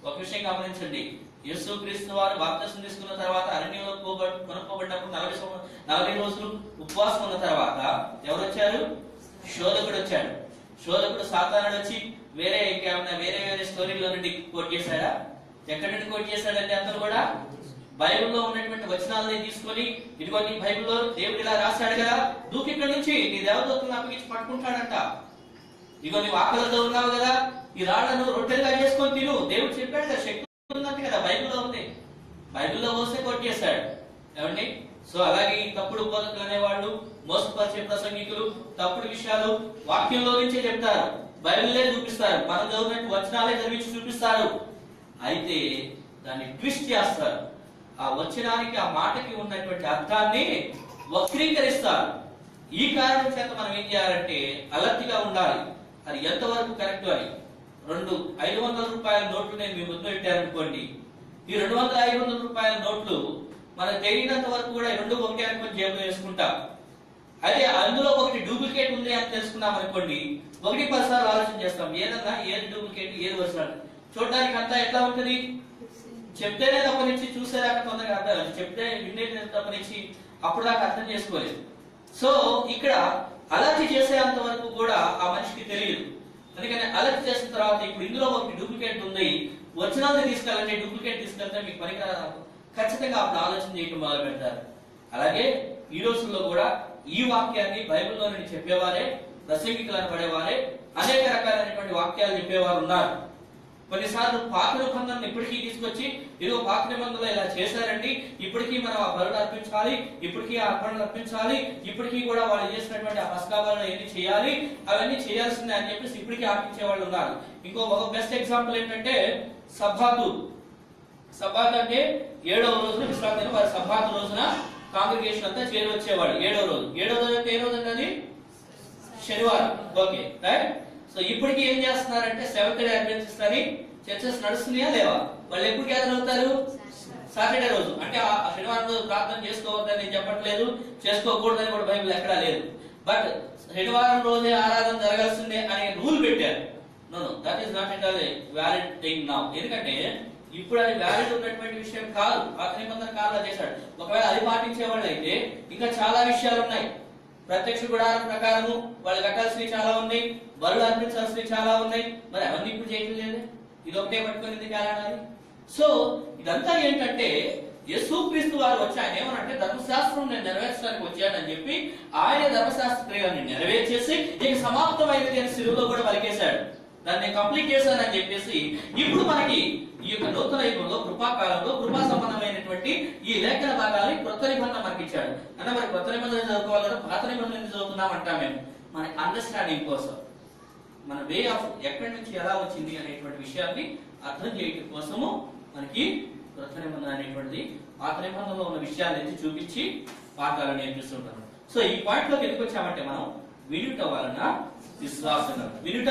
ఒక విషయం గమనించండి యేసు క్రీస్తు వారు బాప్తిసం తీసుకున్న తర్వాత అరణ్యంలో పోబ- కొనుక్కోబడినప్పుడు నలభై సంవ- నలభై రోజులు ఉపవాసం ఉన్న తర్వాత ఎవరు వచ్చారు శోధకుడు వచ్చాడు శోధకుడు సాతానుడు వచ్చి వేరే ఇంకేమైనా వేరే వేరే స్టోరీలో నుండి కోట్ చేశాడా ఎక్కడి నుండి కోట్ చేశాడంటే అతను కూడా బైబిల్లో ఉన్నటువంటి వచనాలని తీసుకొని ఇదిగో నీ బైబిల్లో దేవుడు ఇలా రాశాడు కదా దూకి ఇక్కడి నుంచి నీ దేవదూతలను అప్పగించి పట్టుకుంటాడంట ఇగో నీవు ఆకలితో ఉన్నావు కదా ఈ రాళ్లను రొట్టెలుగా చేసుకొని తిను దేవుడు చెప్పాడు కదా శక్తి ఉందంటే కదా బైబిల్లో ఉంది బైబిల్లో పోస్తే కొట్టేశాడు ఏమండి సో అలాగే ఈ తప్పుడు బోధకులు అనేవాళ్ళు మోసపరిచే ప్రసంగికులు తప్పుడు విషయాలు వాక్యంలో నుంచే చెప్తారు బైబిల్లే చూపిస్తారు మనం చదివినట్టు వచనాలే చదివించి చూపిస్తారు అయితే దాన్ని ట్విస్ట్ చేస్తారు ఆ వచనానికి ఆ మాటకి ఉన్నటువంటి అర్థాన్ని వక్రీకరిస్తారు ఈ కారణం చేత మనం ఏం చేయాలంటే అలర్ట్ గా ఉండాలి అది ఎంతవరకు కరెక్ట్ అని రెండు ఐదు వందల రూపాయల నోట్లు నేను మీ ముందు పెట్టారనుకోండి ఈ రెండు వందల ఐదు వందల రూపాయల నోట్లు మనకు తెలియనంత వరకు కూడా ఈ రెండు ఒకటే అనుకొని జేబులో వేసుకుంటాం అదే అందులో ఒకటి డూప్లికేట్ ఉంది అని తెలుసుకున్నాం అనుకోండి ఒకటి పదిసార్లు ఆలోచన చేస్తాం ఏదన్నా ఏది డూప్లికేట్ ఏది వరుస చూడడానికి అంతా ఎట్లా ఉంటుంది చెప్తేనే తప్పనిచ్చి చూసేదాకా తొందరగా అర్థం చెప్తే వినేది తప్పనిచ్చి అప్పుడు దాకా అర్థం చేసుకోలేదు సో ఇక్కడ అలర్ట్ చేసేంత వరకు కూడా ఆ మనిషికి తెలియదు అందుకని అలర్ట్ చేసిన తర్వాత ఇప్పుడు ఇందులో ఒకటి డూప్లికేట్ ఉంది ఒరిజినల్ తీసుకెళ్ళండి డూప్లికేట్ తీసుకెళ్తే మీకు పనికిరాదు ఖచ్చితంగా అప్పుడు ఆలోచన చేయటం మొదలు పెడతారు అలాగే ఈ రోజుల్లో కూడా ఈ వాక్యాన్ని బైబిల్లో నుండి చెప్పేవారే ప్రసంగికులు అనబడేవారే అనేక రకాలైనటువంటి వాక్యాలు చెప్పేవారు ఉన్నారు కొన్నిసార్లు పాత నిబంధనలు ఇప్పటికీ తీసుకొచ్చి ఇదిగో పాత నిబంధనలు ఇలా చేశారండి ఇప్పటికీ మనం ఆ బరుడు అర్పించాలి ఇప్పటికీ ఆ అర్పణలు అర్పించాలి ఇప్పటికీ కూడా వాళ్ళు చేసినటువంటి ఆ పసకాలను ఎన్ని చేయాలి అవన్నీ చేయాల్సిందే అని చెప్పేసి ఇప్పటికీ ఆపించే వాళ్ళు ఉన్నారు ఇంకో ఒక బెస్ట్ ఎగ్జాంపుల్ ఏంటంటే సబ్బాతు సబ్బాత్ అంటే ఏడవ రోజున విశ్రాంతి దినం. వారి సబ్బాత్ రోజున కాంగ్రిగేషన్ అంతా చేరి వచ్చేవాడు ఏడవ రోజు ఏడవ రోజు అంటే ఏ రోజు అండి అది శనివారం ఓకే రైట్ సో ఇప్పటికి ఏం చేస్తున్నారంటే సెవెంత్ డే అడ్వెంచర్స్ అని చర్చెస్ నడుస్తున్నాయా లేవా వాళ్ళు ఎప్పుడు గ్యాదర్ అవుతారు సాటర్డే రోజు అంటే ఆ ఆ శనివారం రోజు ప్రార్థన చేసుకోవద్దని నేను చెప్పట్లేదు చేసుకోకూడదని కూడా బైబిల్ ఎక్కడా లేదు బట్ శనివారం రోజే ఆరాధన జరగాల్సిందే అనే రూల్ పెట్టారు no no that is not at all valid thing now ఎందుకంటే ఇప్పుడు అది వ్యాలిడ్ ఉన్నటువంటి విషయం కాదు పాత నిబంధన కాలంలో చేశాడు ఒకవేళ అది పాటించే వాళ్ళు అయితే ఇంకా చాలా విషయాలు ఉన్నాయి ప్రత్యక్ష గుడారం ప్రకారము వాళ్ళు కట్టాల్సినవి చాలా ఉన్నాయి బరులు అర్పించాల్సినవి చాలా ఉన్నాయి మరి అవన్నీ ఇప్పుడు చేయటం లేదు ఇది ఒకటే పట్టుకొని ఎందుకు వెళ్ళాలి సో ఇదంతా ఏంటంటే యేసుక్రీస్తు వారు వచ్చి ఆయన ఏమనంటే ధర్మశాస్త్రం నేను నెరవేర్చడానికి వచ్చానని చెప్పి ఆయన ధర్మశాస్త్ర క్రియలను నెరవేర్చేసి ఇక సమాప్తమైనది అని సిలువలో కూడా పలికేశాడు దాన్ని కంప్లీట్ చేశానని చెప్పేసి ఇప్పుడు మనకి ఈ యొక్క నూతన యుగంలో కృపాకాలంలో కృపా సంబంధమైనటువంటి ఈ లేఖన భాగాన్ని కొత్త నిబంధన మనకి ఇచ్చాడు అంటే మరి కొత్త నిబంధన చదువుకోవాలి కదా పాత నిబంధన ఎందుకు చదువుతున్నాం అంటాం మేము మన అండర్స్టాండింగ్ కోసం మన వే ఆఫ్ ఎక్కడి నుంచి ఎలా వచ్చింది అనేటువంటి విషయాన్ని అర్థం చేయడం కోసము మనకి కొత్త నిబంధన అనేటువంటిది పాత నిబంధనలో ఉన్న విషయాలు ఎత్తి చూపించి పాఠాలు నేర్పిస్తుంటారు సో ఈ పాయింట్ లోకి ఎందుకు వచ్చామంటే మనం వినుట వలన విశ్వాసం వినుట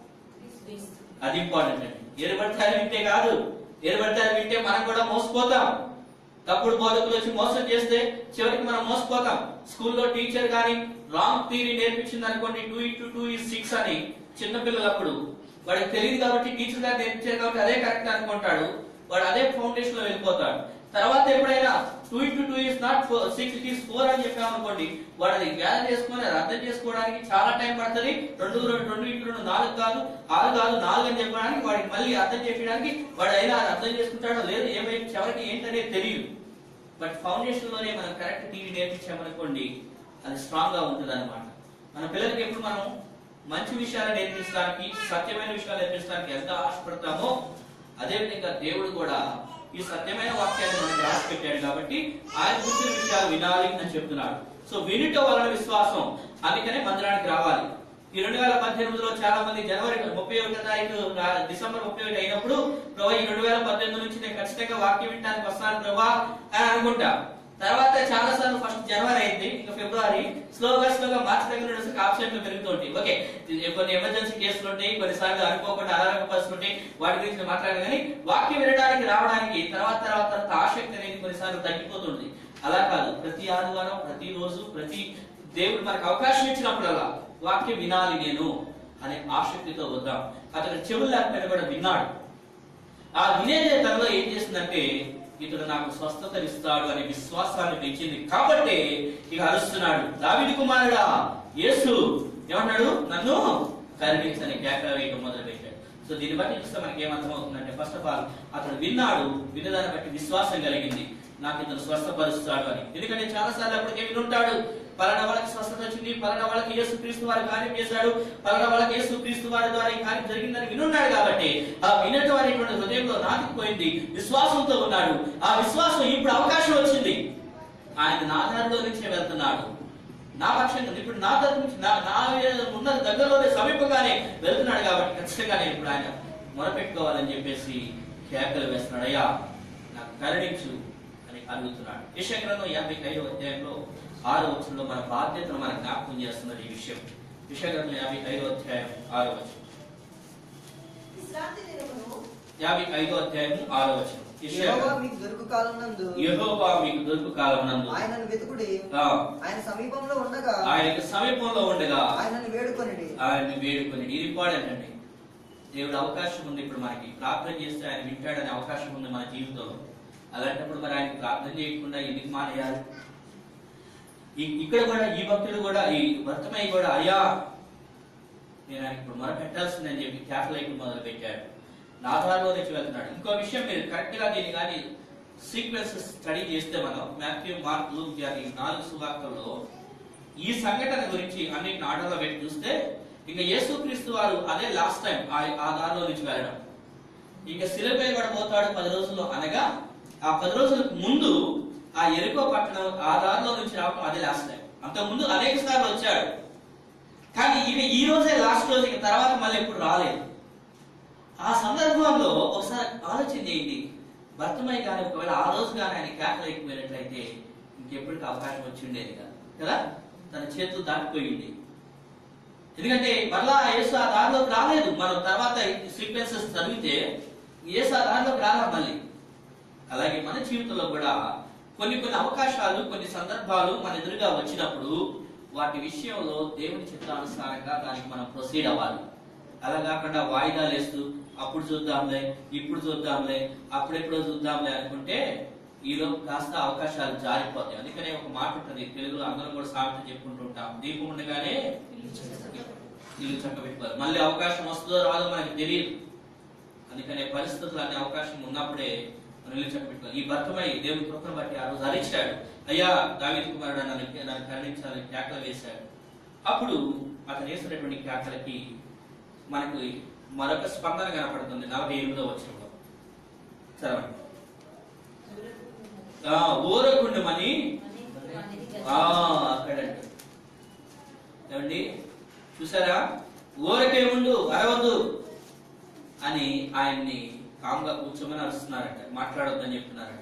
అది ఇంపార్టెంట్ అండి ఏది పడితే అది వింటే కాదు ఏది పడితే అది వింటే మనం కూడా మోసపోతాం తప్పుడు బోధకులు వచ్చి మోసం చేస్తే చివరికి మనం మోసపోతాం స్కూల్లో టీచర్ కానీ రాంగ్ థియరీ నేర్పించింది అనుకోండి two into two is six అని చిన్న పిల్లలప్పుడు వాడికి తెలియదు కాబట్టి టీచర్ గారు నేర్పించారు కాబట్టి అదే కరెక్ట్ అనుకుంటాడు వాడు అదే ఫౌండేషన్ లో వెళ్ళిపోతాడు తర్వాత ఎప్పుడైనా two into two is not six it is four అని చెప్పాము అనుకోండి వాడు అది గ్యాదర్ చేసుకుని అది అర్థం చేసుకోవడానికి చాలా టైం పడుతుంది రెండు రెండు రెండు ఇంటూ రెండు నాలుగు కాదు ఆరు కాదు నాలుగు అని చెప్పడానికి వాడికి మళ్ళీ అర్థం చేయడానికి వాడు అయినా అది అర్థం చేసుకుంటాడో లేదు ఏమై చివరికి ఏంటనేది తెలియదు బట్ ఫౌండేషన్ లోనే మనం కరెక్ట్ టీవీ నేర్పించామనుకోండి అది స్ట్రాంగ్ గా ఉంటుంది అనమాట మన పిల్లలకి ఎప్పుడు మనం మంచి విషయాలు నేర్పించడానికి సత్యమైన విషయాలు నేర్పించడానికి ఎంత ఆశపడతామో అదే విధంగా దేవుడు కూడా ఈ సత్యమైన వాక్యాన్ని మనకు రాసి పెట్టాడు కాబట్టి ఆయన గురించిన విషయాలు వినాలి అని చెప్తున్నాడు సో వినుట వలన విశ్వాసం అందుకనే మందిరానికి రావాలి ఈ రెండు వేల పద్దెనిమిదిలో చాలా మంది జనవరి ముప్పై ఒకటో తారీఖు రా- డిసెంబర్ ముప్పై ఒకటి అయినప్పుడు ప్రభా ఈ రెండు వేల పద్దెనిమిది నుంచి నేను ఖచ్చితంగా వాక్యం వినడానికి వస్తాను ప్రభా అని అనుకుంటా తర్వాత చాలా సార్లు ఫస్ట్ జనవరి అయింది ఇంకా ఫిబ్రవరి స్లోగా స్లోగా మార్చి దగ్గర నుంచి ఆప్షన్లు పెరుగుతుంటాయి ఓకే ఇది కొన్ని ఎమర్జెన్సీ కేసులు ఉంటాయి కొన్నిసార్లు అనుకోకుండా అనారోగ్య పరిస్థితులు ఉంటాయి వాటి గురించి నేను మాట్లాడాను కానీ వాక్యం వినడానికి రావడానికి తర్వాత తర్వాత తర్వాత ఆసక్తి అనేది కొన్నిసార్లు తగ్గిపోతుంది అలా కాదు ప్రతి ఆదివారం ప్రతి రోజు ప్రతి దేవుడు మనకు అవకాశం ఇచ్చినప్పుడల్లా వాక్యం వినాలి నేను అనే ఆసక్తితో వద్దాం అతను చెవులు లేకపోయినా కూడా విన్నాడు ఆ వినేదే తనలో ఏం చేసిందంటే ఇతడు నాకు స్వస్థత ఇస్తాడు అనే విశ్వాసాన్ని పెంచింది కాబట్టి ఇక అరుస్తున్నాడు దావిడి కుమారుడా యేసు ఏమన్నాడు నన్ను కరుణించని కేక వేయడం మొదలు పెట్టాడు సో దీన్ని బట్టి చూస్తే మనకి ఏమర్థమవుతుందంటే ఫస్ట్ ఆఫ్ ఆల్ అతడు విన్నాడు విన్నదాన్ని బట్టి విశ్వాసం కలిగింది నాకు ఇతను స్వస్థపరుస్తాడు అని ఎందుకంటే చాలా సార్లు అప్పటికే వినుంటాడు పలానా వాళ్ళకి స్వస్థత వచ్చింది పలానా వాళ్ళకి యేసు క్రీస్తు వారి కార్యం చేశాడు పలానా వాళ్ళకి యేసు క్రీస్తు వారి ద్వారా ఈ కార్యం జరిగిందని వినున్నాడు కాబట్టి ఆ వినటువంటి హృదయంలో నాటుకుపోయింది విశ్వాసంతో ఉన్నాడు ఆ విశ్వాసం ఇప్పుడు అవకాశం వచ్చింది ఆయన నా దారిలో నుంచే వెళ్తున్నాడు నా పక్షంగా ఉంది. ఇప్పుడు నా దగ్గర నుంచి నా నా ఉన్న దగ్గరలోనే సమీపంగానే వెళ్తున్నాడు కాబట్టి ఖచ్చితంగా నేను ఇప్పుడు ఆయన మొరపెట్టుకోవాలని చెప్పేసి కేకలు వేస్తున్నాడు అయ్యా నాకు కరుణించు అని అడుగుతున్నాడు యశగ్రంథం యాభై ఐదో అధ్యాయంలో ఆరో వచనంలో మన బాధ్యతను మన జ్ఞాపకం చేస్తున్నది ఈ విషయం యశగ్రంథం యాభై ఐదో అధ్యాయం ఆరో వచనం విశ్రాంతి దినమును యాభై ఐదో అధ్యాయం ఆరో వచనం యెహోవా యెషయా, మీకు దొరుకు కాలం నందు యెహోవా మీకు దొరుకు కాలం నందు ఆయనను వెతుకుడి ఆ, ఆయన సమీపంలో ఉండగా ఆయనకి సమీపంలో ఉండగా ఆయనను వేడుకొనిడి ఆయన్ని వేడుకొని ఇది ఇంపార్టెంట్ అండి దేవుడు అవకాశం ఉంది ఇప్పుడు మనకి ప్రార్థన చేస్తే ఆయన వింటాడనే అవకాశం ఉంది మన జీవితంలో అలాంటప్పుడు మరి ఆయన ప్రార్థన చేయకుండా ఎందుకు మానేయాలి ఈ- ఇక్కడ కూడా ఈ భక్తుడు కూడా ఈ భర్తమై కూడా అయ్యా నేను ఆయన ఇప్పుడు మొర పెట్టాల్సిందని చెప్పి క్యాథలైట్ మొదలు పెట్టాడు నాదాలో నుంచి వెళ్తున్నాడు ఇంకో విషయం మీరు కరెక్ట్ గా దీన్ని కానీ సీక్వెన్స్ స్టడీ చేస్తే మనం మాథ్యూ మార్క్ లూక్ గారి నాలుగు సువార్తల్లో ఈ సంఘటన గురించి అన్నిటిని ఆర్డర్లో పెట్టి చూస్తే ఇంకా యేసుక్రీస్తు వారు అదే లాస్ట్ టైం ఆ దారిలో నుంచి వెళ్ళడం ఇంకా శిలపై పడబోతాడు పది రోజుల్లో అనగా ఆ పది రోజులకు ముందు ఆ ఎరుకో పట్టణం ఆ దారిలో నుంచి రావడం అదే లాస్ట్ టైం అంత ముందు అనేక సార్లు వచ్చాడు కానీ ఇక ఈ రోజే లాస్ట్ రోజు ఇక తర్వాత మళ్ళీ ఎప్పుడు రాలేదు ఆ సందర్భంలో ఒకసారి ఆలోచన చేయండి భర్తమై కానీ ఒకవేళ ఆ రోజు కానీ ఆయన క్యాథలిక్ ఎక్కువైనట్లయితే ఇంకెప్పటికి అవకాశం వచ్చి ఉండేది కాదు కదా తన చేతులు దాటిపోయింది ఎందుకంటే మరలా యేసు ఆ దారిలోకి రాలేదు మనం తర్వాత సీక్వెన్సెస్ చదివితే యేసు ఆ దారిలోకి రాలా మళ్ళీ అలాగే మన జీవితంలో కూడా కొన్ని కొన్ని అవకాశాలు కొన్ని సందర్భాలు మన ఎదురుగా వచ్చినప్పుడు వాటి విషయంలో దేవుని చిత్తానుసారంగా దానికి మనం ప్రొసీడ్ అవ్వాలి అలా కాకుండా వాయిదాలు వేస్తూ అప్పుడు చూద్దాంలే ఇప్పుడు చూద్దాంలే అప్పుడెప్పుడో చూద్దాంలే అనుకుంటే ఈలో కాస్త అవకాశాలు జారిపోతాయి అందుకనే ఒక మాట ఉంటుంది తెలుగులో అందరం కూడా సామెత చెప్పుకుంటూ ఉంటాం దీపం ఉండగానే ఇల్లు చక్క పెట్టుకోవాలి మళ్ళీ అవకాశం వస్తుందో రాదో మనకి తెలియదు అందుకనే పరిస్థితులు అనే అవకాశం ఉన్నప్పుడే మనం ఇల్లు చక్క పెట్టుకోవాలి ఈ భర్తమై దేవుని కృపను బట్టి ఆ రోజు అరిచాడు అయ్యా దావీదు కుమారుడు నన్ను నన్ను కరుణించాలని కేకలు వేశాడు అప్పుడు అతను వేసినటువంటి కేకలకి మనకు మరొక స్పందన కనపడుతుంది నలభై ఎనిమిదో వచ్చంలో చదవండి ఆ, ఊరకుండమని ఆ, అక్కడండి ఏమండి చూసారా ఊరకే ఉండు అరవద్దు అని ఆయన్ని కామ్గా కూర్చోమని అరుస్తున్నారట మాట్లాడొద్దని చెప్తున్నారట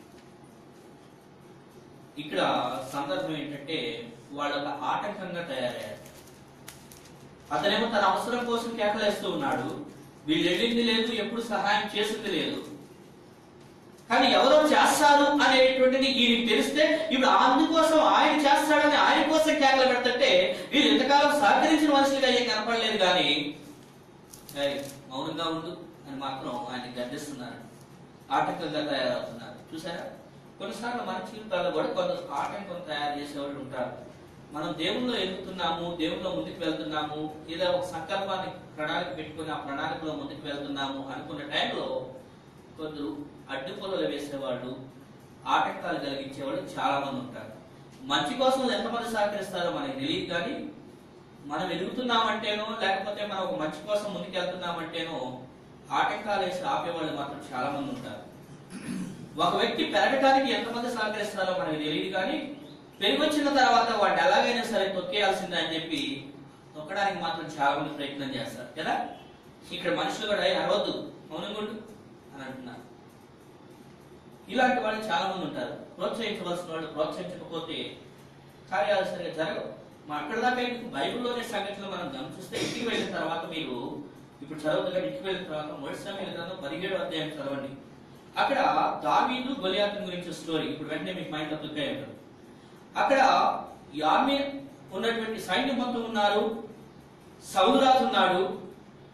ఇక్కడ సందర్భం ఏంటంటే వాళ్ళ ఒక ఆటంకంగా తయారయ్యారు అతనేమో తన అవసరం కోసం కేకలేస్తూ ఉన్నాడు వీళ్ళు వెళ్ళింది లేదు ఎప్పుడు సహాయం చేసింది లేదు కానీ ఎవరో చేస్తారు అనేటువంటిది ఈయనకి తెలిస్తే ఇప్పుడు అందుకోసం ఆయన చేస్తాడని ఆయన కోసం కేకలు పెడతంటే వీళ్ళు ఇంతకాలం సహకరించిన మనుషులుగా ఏం కనపడలేదు కానీ "ఏయ్, మౌనంగా ఉండు అని మాత్రం ఆయన గర్దిస్తున్నారు ఆటంకంగా తయారవుతున్నారు చూసారా కొన్నిసార్లు మన జీవితాల్లో కూడా కొందరు ఆటంకం తయారు చేసేవాళ్ళు ఉంటారు మనం దేవుల్లో ఎదుగుతున్నాము దేవుల్లో ముందుకు వెళ్తున్నాము ఏదో ఒక సంకల్పాన్ని ప్రణాళిక పెట్టుకుని ఆ ప్రణాళికలో ముందుకు వెళ్తున్నాము అనుకున్న టైంలో కొందరు అడ్డుపొలలు వేసేవాళ్ళు ఆటంకాలు కలిగించేవాళ్ళు చాలా మంది ఉంటారు మంచి కోసం ఎంతమంది సహకరిస్తారో మనకి తెలియదు కానీ మనం ఎదుగుతున్నామంటేనో లేకపోతే మనం ఒక మంచి కోసం ముందుకు వెళ్తున్నామంటేనో ఆటంకాలు వేసి ఆపేవాళ్ళు మాత్రం చాలా మంది ఉంటారు ఒక వ్యక్తి పెరగడానికి ఎంతమంది సహకరిస్తారో మనకు తెలియదు కానీ పెరిగి వచ్చిన తర్వాత వాడిని ఎలాగైనా సరే తొక్కేయాల్సిందే అని చెప్పి తొక్కడానికి మాత్రం చాలా మంది ప్రయత్నం చేస్తారు కదా ఇక్కడ మనుషులు కూడా "ఏయ్, అరవద్దు మౌనంగా ఉండు" అని అంటున్నారు ఇలాంటి వాళ్ళు చాలా మంది ఉంటారు ప్రోత్సహించవలసిన వాళ్ళు ప్రోత్సహించకపోతే కార్యాలు సరిగా జరగవు మా అక్కడ దాకా ఎందుకు బైబిల్లోనే సంగతులు మనం గమనిస్తే ఇంటికి వెళ్ళిన తర్వాత మీరు ఇప్పుడు చదవదుగా ఇంటికి వెళ్ళిన తర్వాత మొదటి సమయం గ్రంథం పదిహేడు అధ్యాయం చదవండి అక్కడ దావీదు గొలియాతు గురించి స్టోరీ ఇప్పుడు వెంటనే మీకు మైండ్ లో క్లిక్ అయి ఉంటుంది అక్కడ ఈ ఆర్మీ ఉన్నటువంటి సైన్యం మొత్తం ఉన్నారు సౌరాజు ఉన్నాడు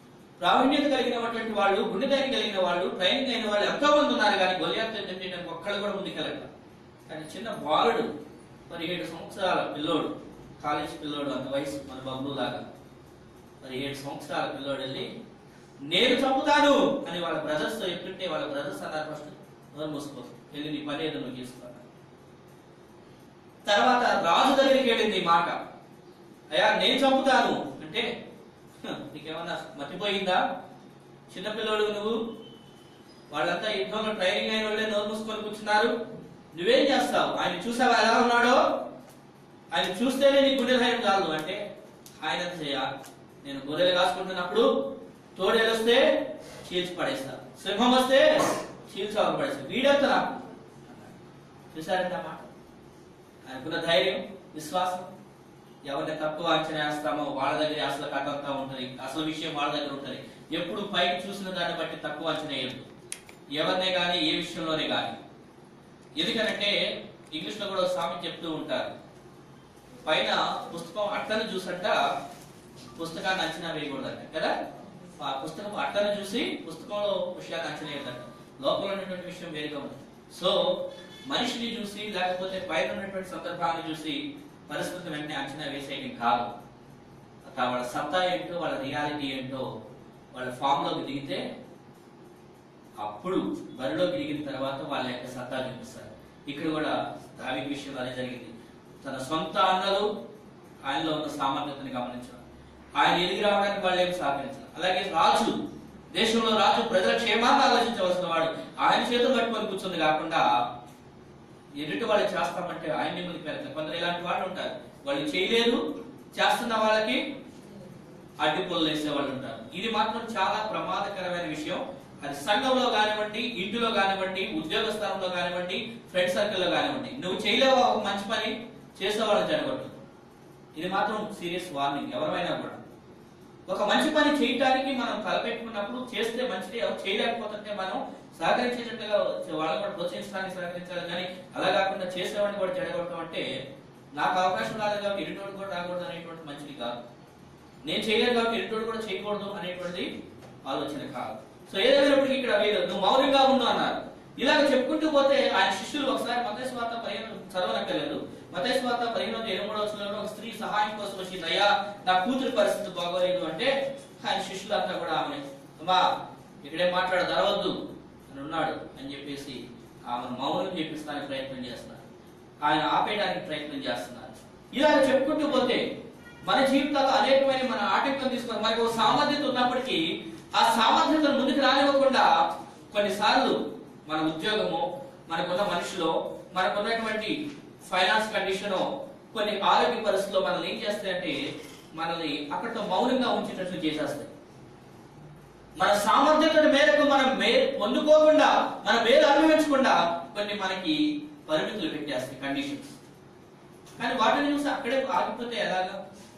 ప్రావీణ్యత కలిగినటువంటి వాళ్ళు గుండె కలిగిన వాళ్ళు ట్రైనింగ్ అయిన వాళ్ళు ఎంతో మంది ఉన్నారు కానీ గొలియాత్ యుద్ధం చేయడానికి ఒక్కళ్ళు కూడా ముందుకెళ్ళక కానీ చిన్న బాలుడు పదిహేడు సంవత్సరాల పిల్లోడు కాలేజ్ పిల్లోడు అంత వయసు మన బబ్బు లాగా పదిహేడు సంవత్సరాల పిల్లోడు వెళ్ళి నేను చంపుతాను అని వాళ్ళ బ్రదర్స్ తో చెప్తుంటే వాళ్ళ బ్రదర్స్ అన్నారు ఫస్ట్ నోరు మూసుకో వెళ్ళి నీ పని ఏదో నువ్వు చేసుకో తర్వాత రాజు దగ్గరికి వెళ్ళింది ఈ మాట అయ్యా నేను చంపుతాను అంటే "హ, నీకేమన్నా మర్చిపోయిందా చిన్నపిల్లోడు నువ్వు వాళ్ళంతా యుద్ధంలో ట్రైనింగ్ అయిన వాళ్ళే నోరు మూసుకొని కూర్చున్నారు నువ్వేం చేస్తావు ఆయన చూసావా ఎలా ఉన్నాడో ఆయన చూస్తేనే నీ గుండె ధైర్యం చాలు అంటే ఆయన ఎంత చేయ నేను గొర్రెలు కాసుకుంటున్నప్పుడు తోడేలు వస్తే చీల్చి పడేస్తా సింహం వస్తే చీల్చి అవరు పడేస్తా వీడెంత నాకు చూసారంటే ఆ మాట ఆయనకున్న ధైర్యం విశ్వాసం ఎవరిని తక్కువ అంచనా వేస్తామో వాళ్ళ దగ్గర అసలు కథంతా ఉంటుంది అసలు విషయం వాళ్ళ దగ్గర ఉంటుంది ఎప్పుడు పైకి చూసిన దాన్ని బట్టి తక్కువ అంచనా వేయద్దు ఎవరినే కానీ ఏ విషయంలోనే కానీ ఎందుకనంటే ఇంగ్లీష్ లో కూడా ఒక సామెత చెప్తూ ఉంటారు పైన పుస్తకం అట్టను చూసంట పుస్తకాన్ని అంచనా వేయకూడదంట కదా ఆ పుస్తకం అట్టను చూసి పుస్తకంలో విషయాన్ని అంచనా వేయదంట లోపల ఉన్నటువంటి విషయం వేరుగా ఉంటుంది సో మనిషిని చూసి లేకపోతే పైన ఉన్నటువంటి సందర్భాన్ని చూసి పరిస్థితిని వెంటనే అంచనా వేసేయడం కాదు అట్లా వాళ్ళ సత్తా ఏంటో వాళ్ళ రియాలిటీ ఏంటో వాళ్ళ ఫామ్ లోకి దిగితే అప్పుడు బరిలోకి దిగిన తర్వాత వాళ్ళ యొక్క సత్తా చూపిస్తారు ఇక్కడ కూడా దావికి విషయంలో అదే జరిగింది తన సొంత అన్నలు ఆయనలో ఉన్న సామర్థ్యతని గమనించారు ఆయన ఎదిగి రావడానికి వాళ్ళు ఏమి సహకరించారు అలాగే రాజు దేశంలో రాజు ప్రజల క్షేమాన్ని ఆలోచించవలసిన వాడు ఆయన చేతులు పట్టుకొని కూర్చుంది కాకుండా ఎదుటి వాళ్ళు చేస్తామంటే ఆయన్ని ముందుకు వెళ్తారు కొందరు ఇలాంటి వాళ్ళు ఉంటారు వాళ్ళు చేయలేరు చేస్తున్న వాళ్ళకి అడ్డుపొల్లు వేసే వాళ్ళు ఉంటారు ఇది మాత్రం చాలా ప్రమాదకరమైన విషయం అది సంఘంలో కానివ్వండి ఇంటిలో కానివ్వండి ఉద్యోగ స్థానంలో కానివ్వండి ఫ్రెండ్ సర్కిల్లో కానివ్వండి నువ్వు చేయలేవు ఒక మంచి పని చేసేవాళ్ళని జరగదు ఇది మాత్రం సీరియస్ వార్నింగ్ ఎవరైనా కూడా ఒక మంచి పని చేయటానికి మనం తలపెట్టుకున్నప్పుడు చేస్తే మంచిది ఎవరు చేయలేకపోతుంటే మనం సహకరించేటట్టుగా వాళ్ళని కూడా ప్రోత్సహించడానికి సహకరించాలి కానీ అలా కాకుండా చేసేవాడిని కూడా చెడగొట్టడం అంటే నాకు అవకాశం రాలేదు కాబట్టి ఇరుటోడు కూడా రాకూడదు అనేటువంటి మంచిది కాదు నేను చేయలేదు కాబట్టి ఇరుటోడు కూడా చేయకూడదు అనేటువంటిది ఆలోచన కాదు సో ఏదైనప్పటికీ ఇక్కడ వీరు నువ్వు మౌనంగా ఉండు అన్నారు ఇలాగ చెప్పుకుంటూ పోతే ఆయన శిష్యులు ఒకసారి మతేశ్వార్త పదిహేను చదవనక్కర్లేదు మతేశ్వార్త పదిహేను ఇరవై మూడవ వచనంలో ఒక స్త్రీ సహాయం కోసం వచ్చింది అయ్యా నా కూతురు పరిస్థితి బాగోలేదు అంటే ఆయన శిష్యులంతా కూడా ఆమె అమ్మా ఇక్కడే మాట్లాడ ధరవద్దు అని ఉన్నాడు అని చెప్పేసి ఆమె మౌనం చెప్పిస్తానికి ప్రయత్నం చేస్తున్నారు ఆయన ఆపేయడానికి ప్రయత్నం చేస్తున్నారు ఇలాగ చెప్పుకుంటూ పోతే మన జీవితాల్లో అనేకమైన మన ఆటంకం తీసుకొని మనకు ఒక సామర్థ్యత ఉన్నప్పటికీ ఆ సామర్థ్యతను ముందుకు రానివ్వకుండా కొన్నిసార్లు మన ఉద్యోగము మనకున్న మనిషిలో మనకున్నటువంటి ఫైనాన్స్ కండిషన్ కొన్ని ఆరోగ్య పరిస్థితుల్లో మనల్ని ఏం చేస్తాయంటే మనల్ని అక్కడితో మౌనంగా ఉంచేటట్లు చేసేస్తాయి మన సామర్థ్యత మేరకు మనం మే పొందుకోకుండా మన మేలు అనుభవించకుండా కొన్ని మనకి పరిమితులు పెట్టేస్తాయి కండిషన్స్ కానీ వాటిని చూసి అక్కడే ఆగిపోతే ఎలాగా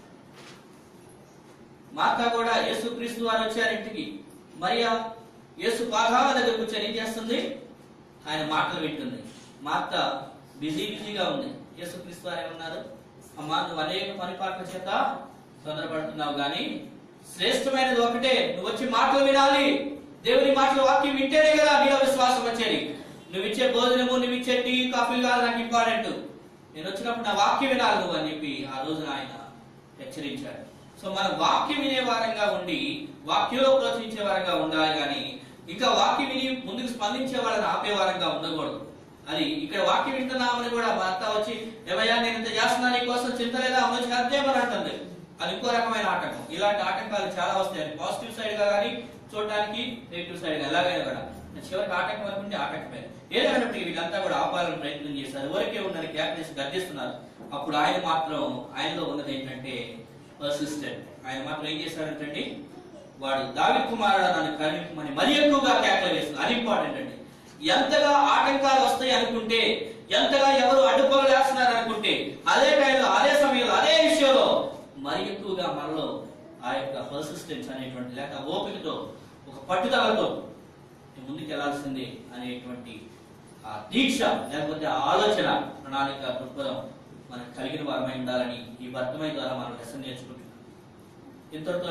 మార్తా కూడా యేసు క్రీస్తు వారు వచ్చారు ఇంటికి మరియా యేసు పాదాల దగ్గర కూర్చొని ఏం చేస్తుంది ఆయన మాటలు వింటుంది మార్త బిజీ బిజీగా ఉంది యేసు క్రీస్తు వారు ఏమన్నారు అమ్మా నువ్వు అనేక పనిపాట్ల చేత తొందరపడుతున్నావు గాని శ్రేష్టమైనది ఒకటే నువ్వు వచ్చి మాటలు వినాలి దేవుని మాటలు వాక్యం వింటేనే కదా నీలో విశ్వాసం వచ్చేది నువ్వు ఇచ్చే భోజనము నువ్వు ఇచ్చే టీ కాఫీ కాదు నాకు ఇంపార్టెంట్ నేను వచ్చినప్పుడు నా వాక్యం వినాలి నువ్వు అని చెప్పి ఆ రోజున ఆయన హెచ్చరించాడు సో మనం వాక్యం వినే వారంగా ఉండి వాక్యంలో ప్రోత్సహించే వారంగా ఉండాలి కానీ ఇంకా వాక్యం విని ముందుకు స్పందించే వాళ్ళని ఆపే వారంగా ఉండకూడదు అది ఇక్కడ వాక్యం వింటున్నామని కూడా మా అత్త వచ్చి ఏమయ్యా నేను ఇంత చేస్తున్నా నీ కోసం చింత లేదా అమ్మ వచ్చి అర్థమని అంటుంది అది ఇంకో రకమైన ఆటంకం ఇలాంటి ఆటంకాలు చాలా వస్తాయి అది పాజిటివ్ సైడ్ గా కానీ చూడడానికి నెగిటివ్ సైడ్ గా ఎలాగైనా కూడా చివరికి ఆటంకం అనుకుంటే ఆటంకమే ఏదైనప్పటికీ వీళ్ళంతా కూడా ఆపాలని ప్రయత్నం చేశారు ఊరికే ఉన్నది క్యాపిటల్స్ గర్జిస్తున్నారు అప్పుడు ఆయన మాత్రం ఆయనలో ఉన్నది ఏంటంటే పర్సిస్టెంట్ ఆయన మాత్రం ఏం చేశాడంటే వాడు దావి కుమారుడు నన్ను కరుణించమని మరి ఎక్కువగా కేకలు వేస్తుంది అది ఇంపార్టెంట్ అండి ఎంతగా ఆటంకాలు వస్తాయి అనుకుంటే ఎంతగా ఎవరు అడ్డుకోలు వేస్తున్నారు అనుకుంటే అదే టైంలో అదే సమయంలో అదే విషయంలో మరి ఎక్కువగా మనలో ఆ యొక్క పర్సిస్టెన్స్ అనేటువంటి లేక ఓపికతో ఒక పట్టుదలతో ముందుకు వెళ్లాల్సిందే అనేటువంటి ఆ దీక్ష లేకపోతే ఆ ఆలోచన ప్రణాళిక దృక్పథం మనకు కలిగిన వారమై ఉండాలని ఈ వర్తమై ద్వారా మనం లెసన్ నేర్చుకుంటున్నాం ఇంతటితోనే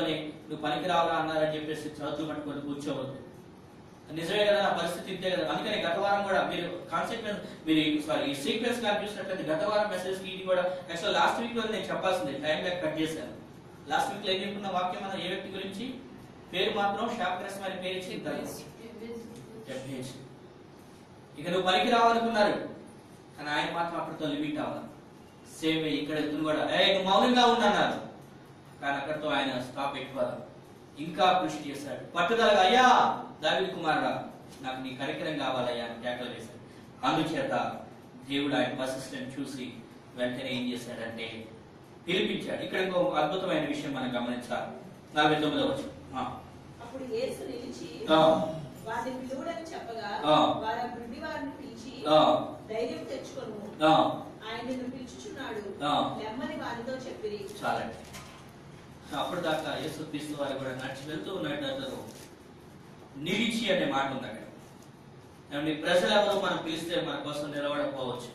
నువ్వు పనికి రావురా అన్నారని చెప్పేసి చదువుతూ పట్టుకొని కూర్చోవద్దు నిజమే కదా నా పరిస్థితి ఇంతే కదా అందుకని గత వారం కూడా మీరు కాన్సెక్వెన్స్ మీరు సారీ ఈ సీక్వెన్స్ గా చూసినట్లయితే గత వారం మెసేజ్ కి ఇది కూడా యాక్చువల్ లాస్ట్ వీక్ లో నేను చెప్పాల్సింది టైం లెక్క కట్ చేశాను లాస్ట్ వీక్ లో ఏం చెప్పుకున్న వాక్యం మన ఏ వ్యక్తి గురించి పేరు మాత్రం శాపగ్రస్తం అని పేరు ఇచ్చి చెప్పేసి ఇక నువ్వు పనికి రావాలనుకున్నారు కానీ ఆయన మాత్రం అక్కడితో లిమిట్ అవ్వాలి సేమ్ ఇక్కడ ఇతను కూడా ఏ నువ్వు మౌనంగా ఉండన్నారు కానీ అక్కడితో ఆయన స్టాప్ ఎక్కువ ఇంకా కృషి చేశాడు పట్టుదలగా అయ్యా దావిది కుమారుడా నాకు నీ కరికరం కావాలయ్యా అని కేకలు వేశాడు అందుచేత దేవుడు ఆయన పసిస్టెంట్ చూసి వెంటనే ఏం చేశాడంటే పిలిపించాడు ఇక్కడ ఇంకో అద్భుతమైన విషయం మనం గమనించాలి నలభై తొమ్మిదో వచ్చు అప్పుడు యేసు నిలిచి ఆ. వారిని పిలువుడని చెప్పగా ఆ. వారి ఆ గుడ్డి వారిని పిలిచి ఆ. ధైర్యం తెచ్చుకొను ఆ. ఆయన నిన్ను పిలుచుచున్నాడు ఆ. నెమ్మది వారితో చెప్పిరి చాలండి అప్పుడు దాకా యేసు క్రీస్తు వారు కూడా నడిచి వెళ్తూ ఉన్నట్టు అతను నిలిచి అనే మాట ఉంది అక్కడ ఏమండి ప్రజలు ఎవరు మనం పిలిస్తే మన కోసం నిలబడకపోవచ్చు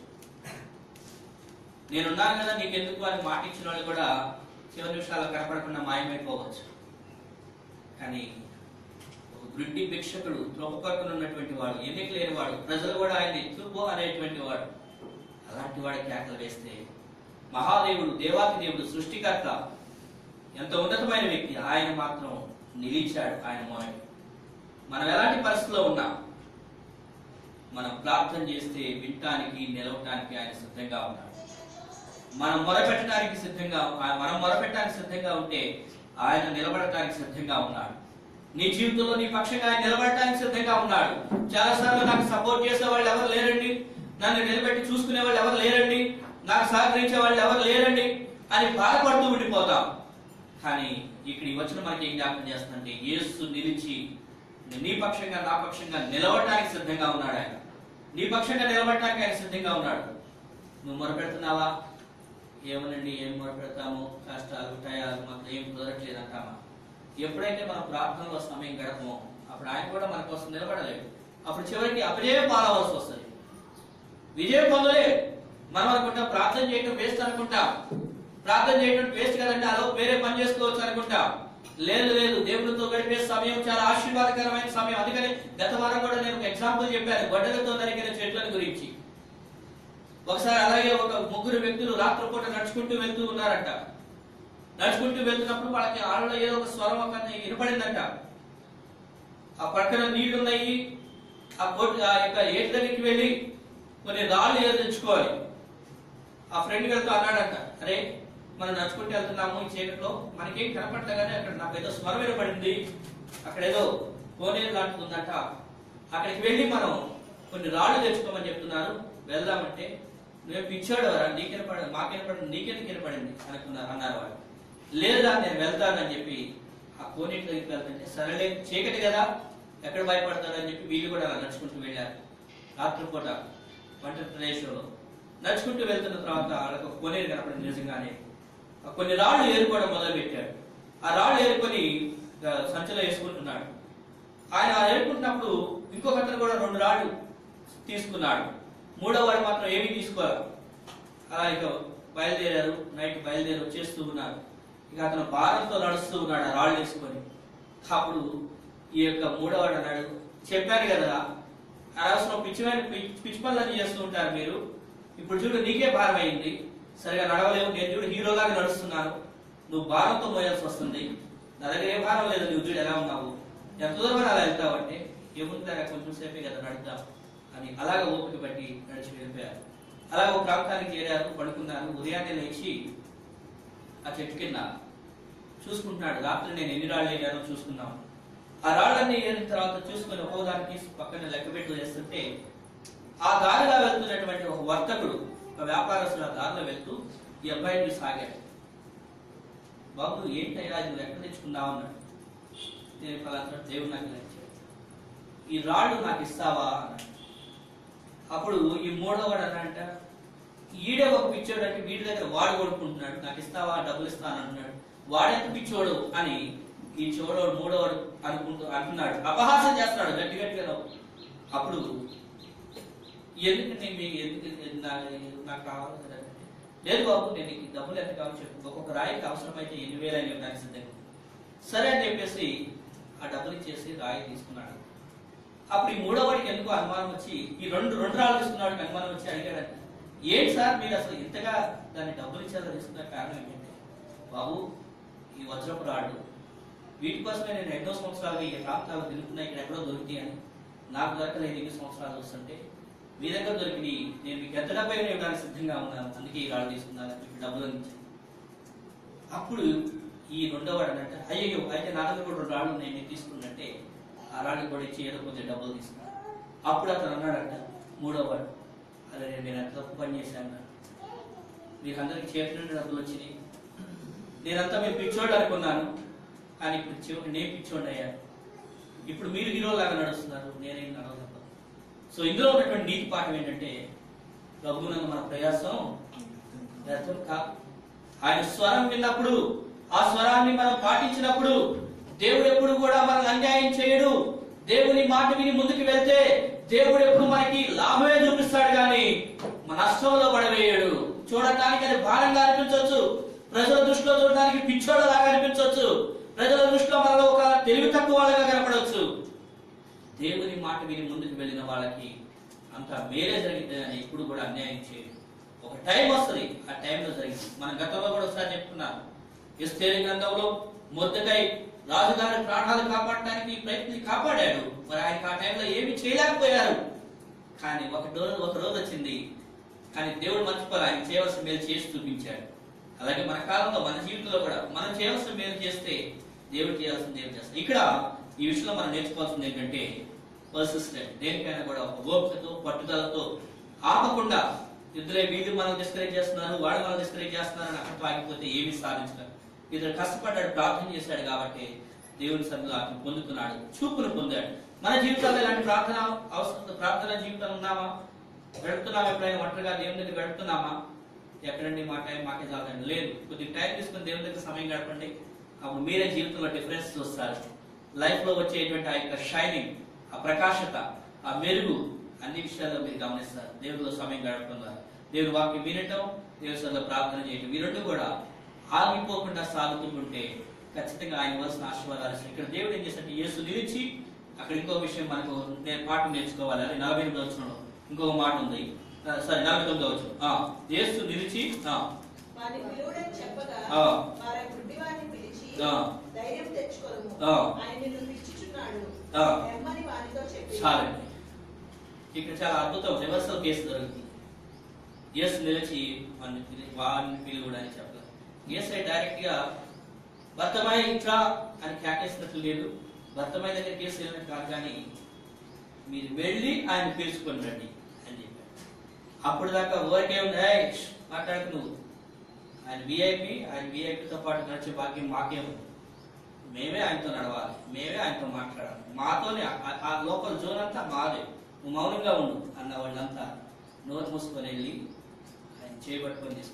నేనున్నాను కదా నీకు ఎందుకు అని మాట ఇచ్చిన వాళ్ళు కూడా చివరి నిమిషాలు కనపడకుండా మాయమైపోవచ్చు కానీ ఒక గుడ్డి భిక్షకుడు త్రోపక్కన ఉన్నటువంటి వాడు ఎన్నిక లేని వాడు ప్రజలు కూడా ఆయన ఎత్తుపో అనేటువంటి వాడు అలాంటి వాడి కేకలు వేస్తే మహాదేవుడు దేవాతి దేవుడు సృష్టికర్త ఎంత ఉన్నతమైన వ్యక్తి ఆయన మాత్రం నిలిచాడు ఆయన మౌనం మనం ఎలాంటి పరిస్థితిలో ఉన్నా మనం ప్రార్థన చేస్తే వినటానికి నిలవటానికి ఆయన సిద్ధంగా ఉన్నాడు మనం మొరపెట్టడానికి సిద్ధంగా ఆ- మనం మొరపెట్టడానికి సిద్ధంగా ఉంటే ఆయన నిలబడటానికి సిద్ధంగా ఉన్నాడు నీ జీవితంలో నీ పక్షంగా ఆయన నిలబడటానికి సిద్ధంగా ఉన్నాడు చాలా సార్లు నాకు సపోర్ట్ చేసే వాళ్ళు ఎవరు లేరండి నన్ను నిలబెట్టి చూసుకునే వాళ్ళు ఎవరు లేరండి నాకు సహకరించే వాళ్ళు ఎవరు లేరండి అని బాధపడుతూ ఉండిపోతాం కానీ ఇక్కడ ఈ వచ్చిన మనకి ఏం జ్ఞాపకం చేస్తుందంటే యేసు నిలిచి నీ పక్షంగా నా పక్షంగా నిలవటానికి సిద్ధంగా ఉన్నాడు ఆయన నీ పక్షంగా నిలబడటానికి ఆయన సిద్ధంగా ఉన్నాడు నువ్వు మొరపెడుతున్నావా ఏమనండి ఏం మొరపెడతాము కష్టాలు టయాలు మాకు ఏం కుదరట్లేదు అంటామా ఎప్పుడైతే మనం ప్రార్థనలో సమయం గడపమో అప్పుడు ఆయన కూడా మన కోసం నిలబడలేడు అప్పుడు చివరికి అపజయం పాలవలసి వస్తుంది విజయం పొందలే మనం అనుకుంటాం ప్రార్థన చేయడం వేస్ట్ అనుకుంటాం ప్రార్థన చేయడం వేస్ట్ కదంటే అదో వేరే పని చేసుకోవచ్చు అనుకుంటాం లేదు లేదు దేవుడితో గడిపే సమయం చాలా ఆశీర్వాదకరమైన సమయం అందుకని గత వారం కూడా నేను ఒక ఎగ్జాంపుల్ చెప్పాను గొడ్డలతో నరికిన చెట్లను గురించి ఒకసారి అలాగే ఒక ముగ్గురు వ్యక్తులు రాత్రిపూట నడుచుకుంటూ వెళ్తూ ఉన్నారంట నడుచుకుంటూ వెళ్తున్నప్పుడు వాళ్ళకి ఆళ్ళలో ఏదో ఒక స్వరం ఒక వినపడిందంట ఆ పక్కన నీళ్లు ఉన్నాయి ఆ బొట్ ఆ యొక్క ఏటి దగ్గరికి వెళ్ళి కొన్ని రాళ్ళు ఏదో తెచ్చుకోవాలి ఆ ఫ్రెండ్ వెళ్తూ అన్నాడంట అరే మనం నడుచుకుంటూ వెళ్తున్నాము ఈ చీకట్లో మనకేం కనపడగానే అక్కడ నాకు ఏదో స్వరం వినపడింది అక్కడ ఏదో కోనేరు లాంటిది ఉందంట అక్కడికి వెళ్ళి మనం కొన్ని రాళ్ళు తెచ్చుకోమని చెప్తున్నారు వెళ్దామంటే నువ్వు పిచ్చాడు రా నీకెన పడింది మాకెన పడింది నీకెందుకు వినపడింది అనుకున్నారు అన్నారు వాళ్ళు లేదా నేను వెళ్తానని చెప్పి ఆ కోనేటి దగ్గరికి వెళ్తుంటే సరేలే చీకటి కదా ఎక్కడ భయపడతాడని చెప్పి వీళ్ళు కూడా అలా నడుచుకుంటూ వెళ్ళారు రాత్రిపూట ఒంటరి ప్రదేశంలో నడుచుకుంటూ వెళ్తున్న తర్వాత వాళ్ళకు ఒక కోనేరు కనపడింది నిజంగానే ఆ కొన్ని రాళ్ళు ఏరుకోవడం మొదలు పెట్టాడు ఆ రాళ్ళు ఏరుకొని ఆ, సంచిలో వేసుకుంటున్నాడు ఆయన ఆ ఏరుకుంటున్నప్పుడు ఇంకొక అతను కూడా రెండు రాళ్ళు తీసుకున్నాడు మూడో వాడు మాత్రం ఏమీ తీసుకోవాలి అలా ఇక బయలుదేరారు నైట్ బయలుదేరి వచ్చేస్తూ ఉన్నారు ఇక అతను భారంతో నడుస్తూ ఉన్నాడు ఆ రాళ్ళు వేసుకొని అప్పుడు ఈ యొక్క మూడోవాడు అన్నాడు చెప్పాను కదా అనవసరం పిచ్చిమైన పిచ్చి పనులన్నీ చేస్తూ ఉంటారు మీరు ఇప్పుడు చూడు నీకే భారం అయింది సరిగా నడవలేవు నేను చూడు హీరోలాగా నడుస్తున్నాను నువ్వు భారంతో మోయాల్సి వస్తుంది నా దగ్గర ఏ భారం లేదు నువ్వు చూడు ఎలా ఉన్నావు ఎంత దూరం అలా వెళ్తావు అంటే ఏముంటారా కొంచెం సేపే కదా నడుద్దాం అని అలాగ ఓపిక పట్టి నడిచి వెళ్ళిపోయారు అలాగ ఒక ప్రాంతానికి చేరారు పడుకున్నారు ఉదయాన్నే లేచి ఆ చెట్టు కింద చూసుకుంటున్నాడు రాత్రి నేను ఎన్ని రాళ్ళు వేయానో చూసుకున్నాం ఆ రాళ్ళన్నీ ఏరిన తర్వాత చూసుకొని ఒక్కో దానికి పక్కన లెక్క పెట్టి వేస్తుంటే ఆ దారిలో వెళ్తున్నటువంటి ఒక వర్తకుడు ఒక వ్యాపారస్తుడు ఆ దారిలో వెళ్తూ ఈ అబ్బాయిని సాగాడు బాబు ఏంటయ్యా ఇది నువ్వు ఎక్కడ తెచ్చుకున్నావు అన్నాడు నేను ఫలానా దేవుడు నాకు ఇలా ఇచ్చాడు ఈ రాళ్ళు నాకు ఇస్తావా అన్నాడు అప్పుడు ఈ మూడోవాడు అన్నంట ఈడే ఒక పిచ్చోడు అంటే వీడి దగ్గర వాడు కొడుకుంటున్నాడు నాకు ఇస్తావా డబ్బులు ఇస్తాను అంటున్నాడు వాడెంత పిచ్చోడు అని ఈ చోడోడు మూడోవాడు అనుకుంటూ అంటున్నాడు అపహాసం చేస్తున్నాడు గట్టి గట్టిగా నవ్వు. అప్పుడు ఎందుకు నేను మీ ఎందుకు నా- నాకు కావాలి కదా అంటే, లేదు బాబు నేను నీకు డబ్బులు ఎంత కావాలో చెప్పు ఒక్కొక్క రాయికి అవసరమైతే ఎన్ని వేలు అయినా ఇవ్వడానికి సిద్ధంగా సరే అని చెప్పేసి ఆ డబ్బులు ఇచ్చేసి రాయి తీసుకున్నాడు అప్పుడు ఈ మూడో వాడికి ఎందుకో అనుమానం వచ్చి ఈ రెండు రెండు రాళ్ళు తీసుకున్నవాడికి అనుమానం వచ్చి అడిగాడంట ఏంటి సార్ మీరు అసలు ఇంతగా దాన్ని డబ్బులు ఇచ్చేలా తీసుకున్న కారణం ఏంటంటే బాబు ఈ వజ్రపు రాళ్ళు వీటి కోసమే నేను ఎన్నో సంవత్సరాలు ఈ ప్రాంతాలు తిరుగుతున్నా ఇక్కడ ఎక్కడో దొరికినాయి అని నాకు దొరకలేదు ఎన్ని సంవత్సరాలు వస్తుంటే మీ దగ్గర దొరికినాయి నేను మీకు ఎంత డబ్బు అయినా ఇవ్వడానికి సిద్ధంగా ఉన్నాను అందుకే ఈ రాళ్ళు తీసుకున్నాను మీకు డబ్బులు ఇచ్చాను అప్పుడు ఈ రెండో వాడు అంటే అయ్యో అయితే నా దగ్గర కూడా రెండు రాళ్ళు ఉన్నాయి నేను తీసుకున్నట్టే ఆ రాళ్ళు కూడా ఇచ్చి ఏదో కొంచెం డబ్బులు తీసుకున్నాను అప్పుడు అతను అన్నాడంట మూడో వాడు అదే నేను ఎంత తప్పు పని చేశాను మీకు అందరికి చేతి నుండి డబ్బులు వచ్చినాయి నేనంతా మీరు పిచ్చోడు అనుకున్నాను కానీ ఇప్పుడు చివరికి నేను పిచ్చోడు అయ్యాను ఇప్పుడు మీరు హీరో లాగా నడుస్తున్నారు నేనేం నడవలేదు సో ఇందులో ఉన్నటువంటి నీతి పాఠం ఏంటంటే ప్రభువునందు మన ప్రయాసం వ్యర్థం కాదు ఆయన స్వరం విన్నప్పుడు ఆ స్వరాన్ని మనం పాటించినప్పుడు దేవుడు ఎప్పుడు కూడా మనల్ని అన్యాయం చేయడు దేవుని మాట విని ముందుకు వెళ్తే దేవుడు ఎప్పుడు మనకి లాభమే చూపిస్తాడు కానీ మన నష్టంలో పడవేయడు చూడటానికి అది భారంగా అనిపించవచ్చు ప్రజల దృష్టిలో చూడడానికి పిచ్చోడలాగా అనిపించవచ్చు ప్రజల దృష్టిలో మనలో ఒక తెలివి తక్కువ వాళ్ళగా కనపడవచ్చు దేవుని మాట విని ముందుకు వెళ్ళిన వాళ్ళకి అంత మేలే జరిగింది అని ఎప్పుడు కూడా అన్యాయం చేయడు ఒక టైం వస్తుంది ఆ టైంలో జరిగింది మన గతంలో కూడా ఒకసారి చెప్పుకున్నాం ఎస్తేరి గ్రంథంలో మొద్దకై రాజుగారి ప్రాణాలు కాపాడటానికి ప్రయత్ని కాపాడాడు మరి ఆయనకు ఆ టైంలో ఏమి చేయలేకపోయారు కానీ ఒక రోజు ఒక రోజు వచ్చింది కానీ దేవుడు మర్చిపోరు ఆయన చేయవలసిన మేలు చేసి చూపించాడు అలాగే మన కాలంలో మన జీవితంలో కూడా మనం చేయవలసిన మేలు చేస్తే దేవుడు చేయాల్సిన దేవుడు చేస్తాడు ఇక్కడ ఈ విషయంలో మనం నేర్చుకోవాల్సింది ఏంటంటే పర్సిస్టెంట్ దేనికైనా కూడా ఒక ఓపికతో పట్టుదలతో ఆపకుండా ఇద్దరే వీళ్ళు మనం డిస్కరేజ్ చేస్తున్నారు వాడు మనం డిస్కరేజ్ చేస్తున్నారు అని అక్కడితో ఆగిపోతే ఏమీ సాధించలేరు ఇద్దరు కష్టపడ్డాడు ప్రార్థన చేశాడు కాబట్టి దేవుని సన్నిధిలో అతను పొందుతున్నాడు చూపును పొందాడు మన జీవితాల్లో ఇలాంటి ప్రార్థన అవసరం ప్రార్థన జీవితం ఉన్నామా గడుపుతున్నామా ఎప్పుడైనా ఒంటరిగా దేవుని దగ్గర గడుపుతున్నామా ఎక్కడండి మా టైం మాకే చాలండి లేదు కొద్దిగా టైం తీసుకుని దేవుని దగ్గర సమయం గడపండి అప్పుడు మీరే జీవితంలో డిఫరెన్స్ చూస్తారు లైఫ్ లో వచ్చేటువంటి ఆ యొక్క షైనింగ్ ఆ ప్రకాశత ఆ మెరుగు అన్ని విషయాల్లో మీరు గమనిస్తారు దేవుడిలో సమయం గడపడం ద్వారా దేవుని వాక్యం వినటం దేవుని సన్నిధిలో ప్రార్థన చేయటం ఈ రెండు కూడా ఆగిపోకుండా సాగుతుంటే ఖచ్చితంగా ఆయన వలసిన ఆశీర్వాదాలు ఇస్తాయి. ఇక్కడ దేవుడు ఏం చేశాడు యేసు నిలిచి అక్కడ ఇంకో విషయం మనకు నేను పాఠం నేర్చుకోవాలి అది నలభై ఎనిమిది వచ్చిన ఇంకొక మాట ఉంది ఆ, సరే నలభై తొమ్మిది వచ్చు యేసు నిలిచి ఆ, వారిని పిలువడని చెప్పగా ఆ. వారి గుడ్డి వారిని పిలిచి ఆ. ధైర్యం తెచ్చుకోము ఆ. ఆయన నిన్ను పిలుచుచున్నాడు ఆ. ఎమ్మని వారితో చెప్పి చాలండి ఇక్కడ చాలా అద్భుతం రివర్సల్ కేసు జరుగుతుంది యేసు నిలిచి వాడిని పిలి- వాడిని పిలువడని చెప్పలేదు యేసు డైరెక్ట్ గా భర్తమాయి ఇట్లా అని కేకేసినట్లు లేదు భర్తమాయి దగ్గర కేసు వెళ్ళినట్టు కాదు కానీ మీరు వెళ్ళి ఆయన పిలుచుకొని రండి అని చెప్పారు అప్పుడు దాకా ఊరికే ఉంది "ఏయ్, ష్, మాట్లాడకు నువ్వు ఆయన విఐపి ఆయన విఐపితో పాటు నడిచే భాగ్యం మాకే ఉంది మేమే ఆయనతో నడవాలి మేమే ఆయనతో మాట్లాడాలి మాతోనే ఆ- ఆ లోపల జోన్ అంతా మాదే నువ్వు మౌనంగా ఉండు అన్న వాళ్ళంతా నోరు మూసుకొని వెళ్ళి ఆయన చేయబట్టుకొని తీసుకొచ్చారు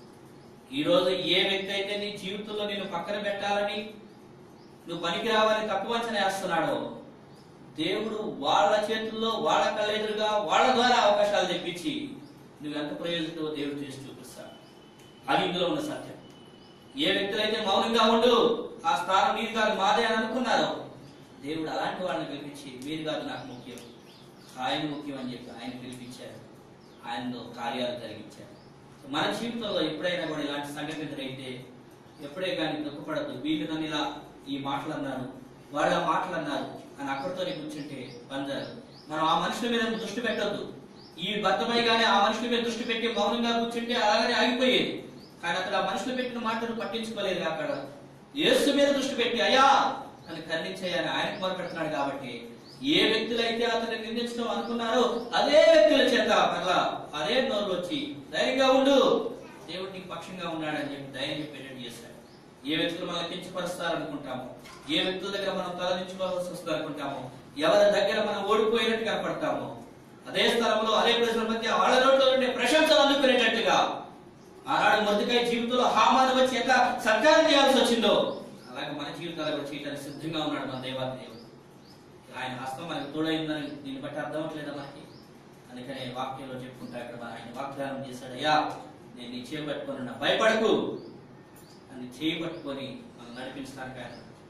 ఈ రోజు ఏ వ్యక్తి అయితే నీ జీవితంలో నేను పక్కన పెట్టాలని నువ్వు పనికిరావని తక్కువ అంచనా వేస్తున్నాడో దేవుడు వాళ్ళ చేతుల్లో వాళ్ళ కళ్ళెదురుగా వాళ్ళ ద్వారా అవకాశాలు తెప్పించి నువ్వు ఎంత ప్రయోజనతో దేవుడు చేసి చూపిస్తాడు అది ఇందులో ఉన్న సత్యం ఏ వ్యక్తులైతే మౌనంగా ఉండు ఆ స్థానం నీది కాదు మాదే అని అనుకున్నారో దేవుడు అలాంటి వాళ్ళని పిలిపించి మీరు కాదు నాకు ముఖ్యం ఆయన ముఖ్యం అని చెప్పి ఆయన పిలిపించారు ఆయనలో కార్యాలు జరిగించారు సో మన జీవితంలో ఎప్పుడైనా కూడా ఇలాంటి సంఘటన ఎదురైతే ఎప్పుడే కానీ దుఃఖపడద్దు వీళ్ళు నన్ను ఇలా ఈ మాటలు అన్నారు వాళ్ళు ఆ మాటలు అన్నారు అని అక్కడితో కూర్చుంటే పని జరగదు మనం ఆ మనుషుల మీద దృష్టి పెట్టొద్దు ఈ భర్తమై గానీ ఆ మనుషుల మీద దృష్టి పెట్టి మౌనంగా కూర్చుంటే అలాగనే ఆగిపోయేది కానీ అతడు ఆ మనుషులు పెట్టిన మాటలు పట్టించుకోలేదు అక్కడ యేసు మీద దృష్టి పెట్టి అయ్యా అని ఖండించేయని ఆయనకు మొదలుపెడుతున్నాడు కాబట్టి ఏ వ్యక్తులైతే అతన్ని నిందించడం అనుకున్నారో అదే వ్యక్తుల చేత మరలా అదే నోరు వచ్చి ధైర్యంగా ఉండు దేవుడు నీకు పక్షంగా ఉన్నాడని చెప్పి ధైర్యం చెప్పేటట్టు చేశాడు ఏ వ్యక్తులు మనల్ని కించపరుస్తారు అనుకుంటాము ఏ వ్యక్తుల దగ్గర మనం తలదించుకోవాల్సి వస్తుంది అనుకుంటాము ఎవరి దగ్గర మనం ఓడిపోయినట్టు కనపడతాము అదే స్థలంలో అదే ప్రజల మధ్య వాళ్ళ నోట్లో ఉండే ప్రశంసలు అందుకునేటట్టుగా ఆనాడు మొదటికాయ జీవితంలో హామాను వచ్చి ఎట్లా సత్కారం చేయాల్సి వచ్చిందో అలాగే మన జీవితాలు కూడా చేయడానికి సిద్ధంగా ఉన్నాడు మన దేవాది దేవుడు ఆయన హస్తం మనకు తోడైందని దీన్ని బట్టి అర్థం అవట్లేదా మనకి అందుకనే వాక్యంలో చెప్పుకుంటా ఇక్కడ మన ఆయన వాగ్దానం చేశాడు అయ్యా నేను నీ చేయి పట్టుకొని ఉన్నా భయపడకు అని చేయి పట్టుకొని మనం నడిపించడానికి ఆయన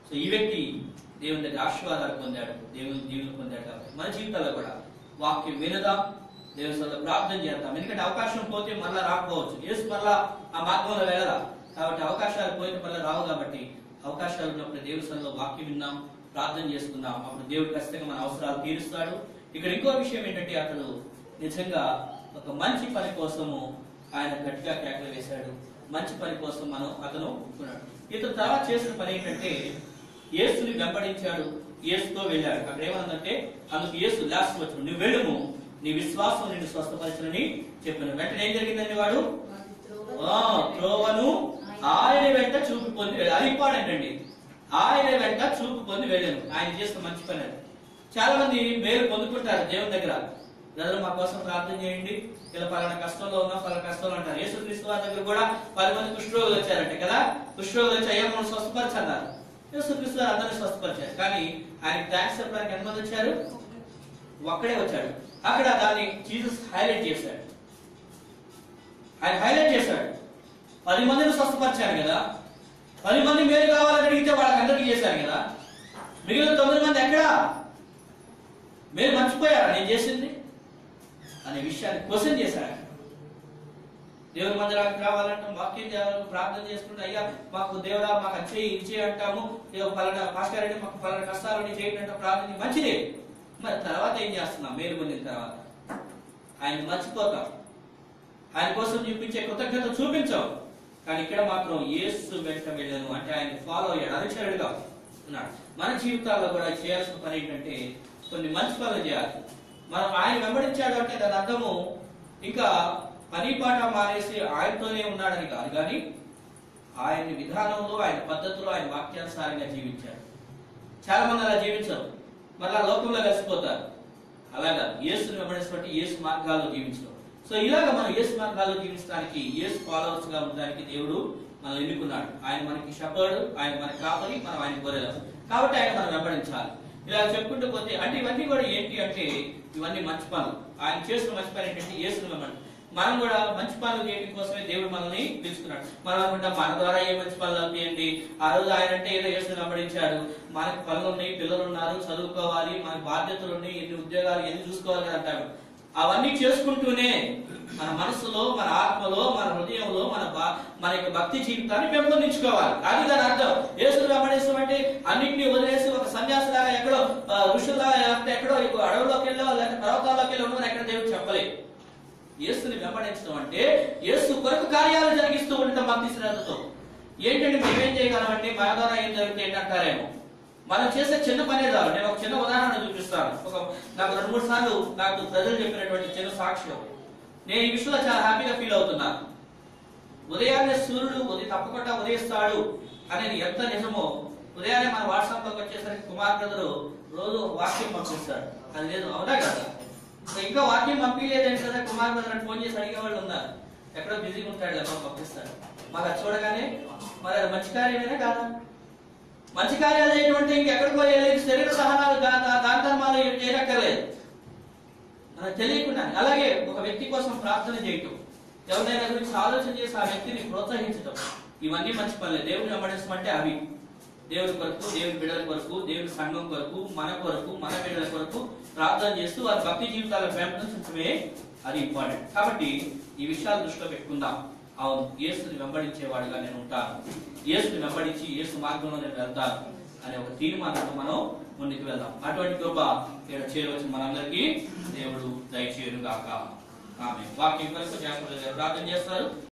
సో ఈ వ్యక్తి దేవుని దగ్గర ఆశీర్వాదాలు పొందాడు దేవుని దీవులు పొందాడు కాబట్టి మన జీవితాల్లో కూడా వాక్యం వినదాం దేవుని సొంత ప్రార్థన చేద్దాం ఎందుకంటే అవకాశం పోతే మళ్ళా రాకపోవచ్చు యేసు మళ్ళా ఆ మార్గంలో వెళ్ళరా కాబట్టి అవకాశాలు పోయిన మళ్ళీ రావు కాబట్టి అవకాశాలు ఉన్నప్పుడు దేవుని సన్నిధిలో వాక్యం విన్నాం ప్రార్థన చేసుకుందాం అప్పుడు దేవుడు ఖచ్చితంగా మన అవసరాలు తీరుస్తాడు ఇక్కడ ఇంకో విషయం ఏంటంటే అతడు నిజంగా ఒక మంచి పని కోసము ఆయన గట్టిగా కేకలు వేశాడు మంచి పని కోసం మనం అతను ఒప్పుకున్నాడు ఇతను తర్వాత చేసిన పని ఏంటంటే యేసుని వెంబడించాడు యేసుతో వెళ్ళాడు అక్కడ ఏమన్నదంటే అందుకు యేసు లాస్ట్ వచ్చాడు నువ్వు వెళ్ళుము నీ విశ్వాసం నిన్ను స్వస్థపరచనని చెప్పాను వెంటనే ఏం జరిగిందండి వాడు ఆ, త్రోవను ఆయన వెంట చూపు పొంది వెళ్ళాడు అది ఇంపార్టెంట్ అండి ఆయన వెంట చూపు పొంది వెళ్ళాను ఆయన చేసిన మంచి పని అది చాలా మంది మేలు పొందుకుంటారు దేవుని దగ్గర బ్రదర్ మా కోసం ప్రార్థన చేయండి ఇలా పలానా కష్టంలో ఉన్నా పలానా కష్టంలో అంటారు యేసు క్రీస్తు వారి దగ్గర కూడా పది మంది కుష్ఠరోగులు వచ్చారంట కదా కుష్ఠరోగులు వచ్చి అయ్యా మనం స్వస్థపరచన్నారు యేసు క్రీస్తు వారు అందరినీ స్వస్థపరిచారు కానీ ఆయన థ్యాంక్స్ చెప్పడానికి ఎంతమంది వచ్చారు ఒక్కడే వచ్చాడు అక్కడ దాన్ని జీసస్ హైలైట్ చేశాడు ఆయన హైలైట్ చేశాడు పది మందిని స్వస్థపరిచాడు కదా పది మంది మేలు కావాలని అడిగితే వాళ్ళకి అందరికీ చేశారు కదా మిగిలిన తొమ్మిది మంది ఎక్కడా మీరు మర్చిపోయారా నేను చేసింది అనే విషయాన్ని క్వశ్చన్ చేశాడు దేవుని మందిరానికి రావాలంటే వాక్యం చేయాలి ప్రార్థన చేసుకుంటే అయ్యా మాకు దేవుడా మాకు అది చేయి ఇది చేయి అంటాము ఇక పలానా పాస్టర్ రెడ్డి మాకు పలానా కష్టాలని చేయండి అంటే ప్రార్థన చేయి. మంచిదే మరి తర్వాత ఏం చేస్తున్నాం మేలు పొందిన తర్వాత ఆయన మర్చిపోతాం ఆయన కోసం చూపించే కృతజ్ఞత చూపించాం కానీ ఇక్కడ మాత్రం యేసు వెంట వెళ్ళను అంటే ఆయన ఫాలో అయ్యాడు అనుచరుడుగా ఉన్నాడు మన జీవితాల్లో కూడా చేయాల్సిన పని ఏంటంటే కొన్ని మంచి పనులు చేయాలి మనం ఆయన వెంబడించాడు అంటే దాని అర్థము ఇంకా పని పాట మానేసి ఆయనతోనే ఉన్నాడని కాదు కానీ ఆయన విధానంలో ఆయన పద్ధతిలో ఆయన వాక్యానుసారంగా జీవించాడు చాలా మంది అలా జీవించరు మళ్ళా లోకంలో కలిసిపోతారు అలాగా యేసుని వెంబడిస్తున్నట్టు యేసు మార్గాల్లో జీవించడం సో ఇలాగ మనం యేసు మార్గాల్లో జీవించడానికి యేసు ఫాలోవర్స్ గా ఉండడానికి దేవుడు మనం ఎన్నుకున్నాడు ఆయన మనకి షపర్డ్ ఆయన మన కాపరి మనం ఆయన కోరేదాం కాబట్టి ఆయన మనం వెంబడించాలి ఇలా చెప్పుకుంటూ పోతే అంటే ఇవన్నీ కూడా ఏంటి అంటే ఇవన్నీ మంచి పనులు ఆయన చేసిన మంచి పని ఏంటంటే యేసుని వెంబడి మనం కూడా మంచి పనులు చేయడం కోసమే దేవుడు మనల్ని పిలుచుకున్నాడు మనం అనుకుంటాం మన ద్వారా ఏ మంచి పనులు అవుతాయండి ఆ రోజు ఆయన అంటే ఏదో యేసుని వెంబడించాడు మనకి పనులు ఉన్నాయి పిల్లలు ఉన్నారు చదువుకోవాలి మన బాధ్యతలు ఉన్నాయి ఎన్ని ఉద్యోగాలు ఎన్ని చూసుకోవాలి అని అంటాడు అవన్నీ చేసుకుంటూనే మన మనసులో మన ఆత్మలో మన హృదయంలో మన బా- మన యొక్క భక్తి జీవితాన్ని పెంపొందించుకోవాలి అది దాని అర్థం యేసుని వెంబడిస్తాం అంటే అన్నింటినీ వదిలేసి ఒక సన్యాసిలాగా ఎక్కడో ఆ, ఋషులాగా లేకపోతే ఎక్కడో ఎక్కువ అడవులోకి వెళ్ళో లేకపోతే పర్వతాల్లోకి వెళ్ళి ఉండమని ఎక్కడ దేవుడు చెప్పలేదు యేసుని వెంబడించడం అంటే యేసు కొరకు కార్యాలు జరిగిస్తూ ఉండటం భక్తి శ్రద్ధతో ఏంటంటే మేమేం చేయగలమండి మన ద్వారా ఏం జరుగుతుంది ఏంటంటారేమో మనం చేసే చిన్న పనే చాలు నేను ఒక చిన్న ఉదాహరణ చూపిస్తాను ఒక నాకు రెండు మూడు సార్లు నాకు ప్రజలు చెప్పినటువంటి చిన్న సాక్ష్యం నేను ఈ విషయంలో చాలా హ్యాపీగా ఫీల్ అవుతున్నాను ఉదయాన్నే సూర్యుడు ఉదయం తప్పకుండా ఉదయిస్తాడు అనేది ఎంత నిజమో ఉదయాన్నే మన వాట్సాప్ లోకి వచ్చేసరికి కుమార్ బ్రదరు రోజు ఒక వాక్యం పంపిస్తాడు అది లేదు అవునా కదా సో ఇంకా వాక్యం పంపించలేదంటే కదా కుమార్ బ్రదర్ అని ఫోన్ చేసి అడిగే వాళ్ళు ఉన్నారు ఎక్కడో బిజీగా ఉంటాడు లేకపోతే పంపిస్తాడు మాకు అది చూడగానే మరి అది మంచి కార్యమేనా కాదా మంచి కార్యాలు చేయడం అంటే ఇంకెక్కడికో వెళ్ళి శరీర సహనాలు దా- దా- దాన ధర్మాలు ఏం చేయక్కర్లేదు మనకు తెలియకుండా అలాగే ఒక వ్యక్తి కోసం ప్రార్థన చేయటం ఎవరినైనా గురించి ఆలోచన చేసి ఆ వ్యక్తిని ప్రోత్సహించడం ఇవన్నీ మంచి పనులే దేవుని వెంబడించడం అంటే అవి దేవుని కొరకు దేవుని బిడ్డల కొరకు దేవుని సంఘం కొరకు మన కొరకు మన బిడ్డల కొరకు ప్రార్థన చేస్తూ వారి భక్తి జీవితాలను పెంపొందించడమే అది ఇంపార్టెంట్ కాబట్టి ఈ విషయాలు దృష్టిలో పెట్టుకుందాం అవును యేసుని వెంబడించేవాడుగా నేను ఉంటాను యేసుని వెంబడించి యేసు మార్గంలో నేను వెళ్తాను అనే ఒక తీర్మానంతో మనం ముందుకు వెళ్దాం అటువంటి కృప ఇక్కడ చేరవచ్చు మనందరికీ దేవుడు దయచేయుగాక ఆమె వాక్యం కొరకు జాగ్రత్తగా ప్రార్థన చేస్తారు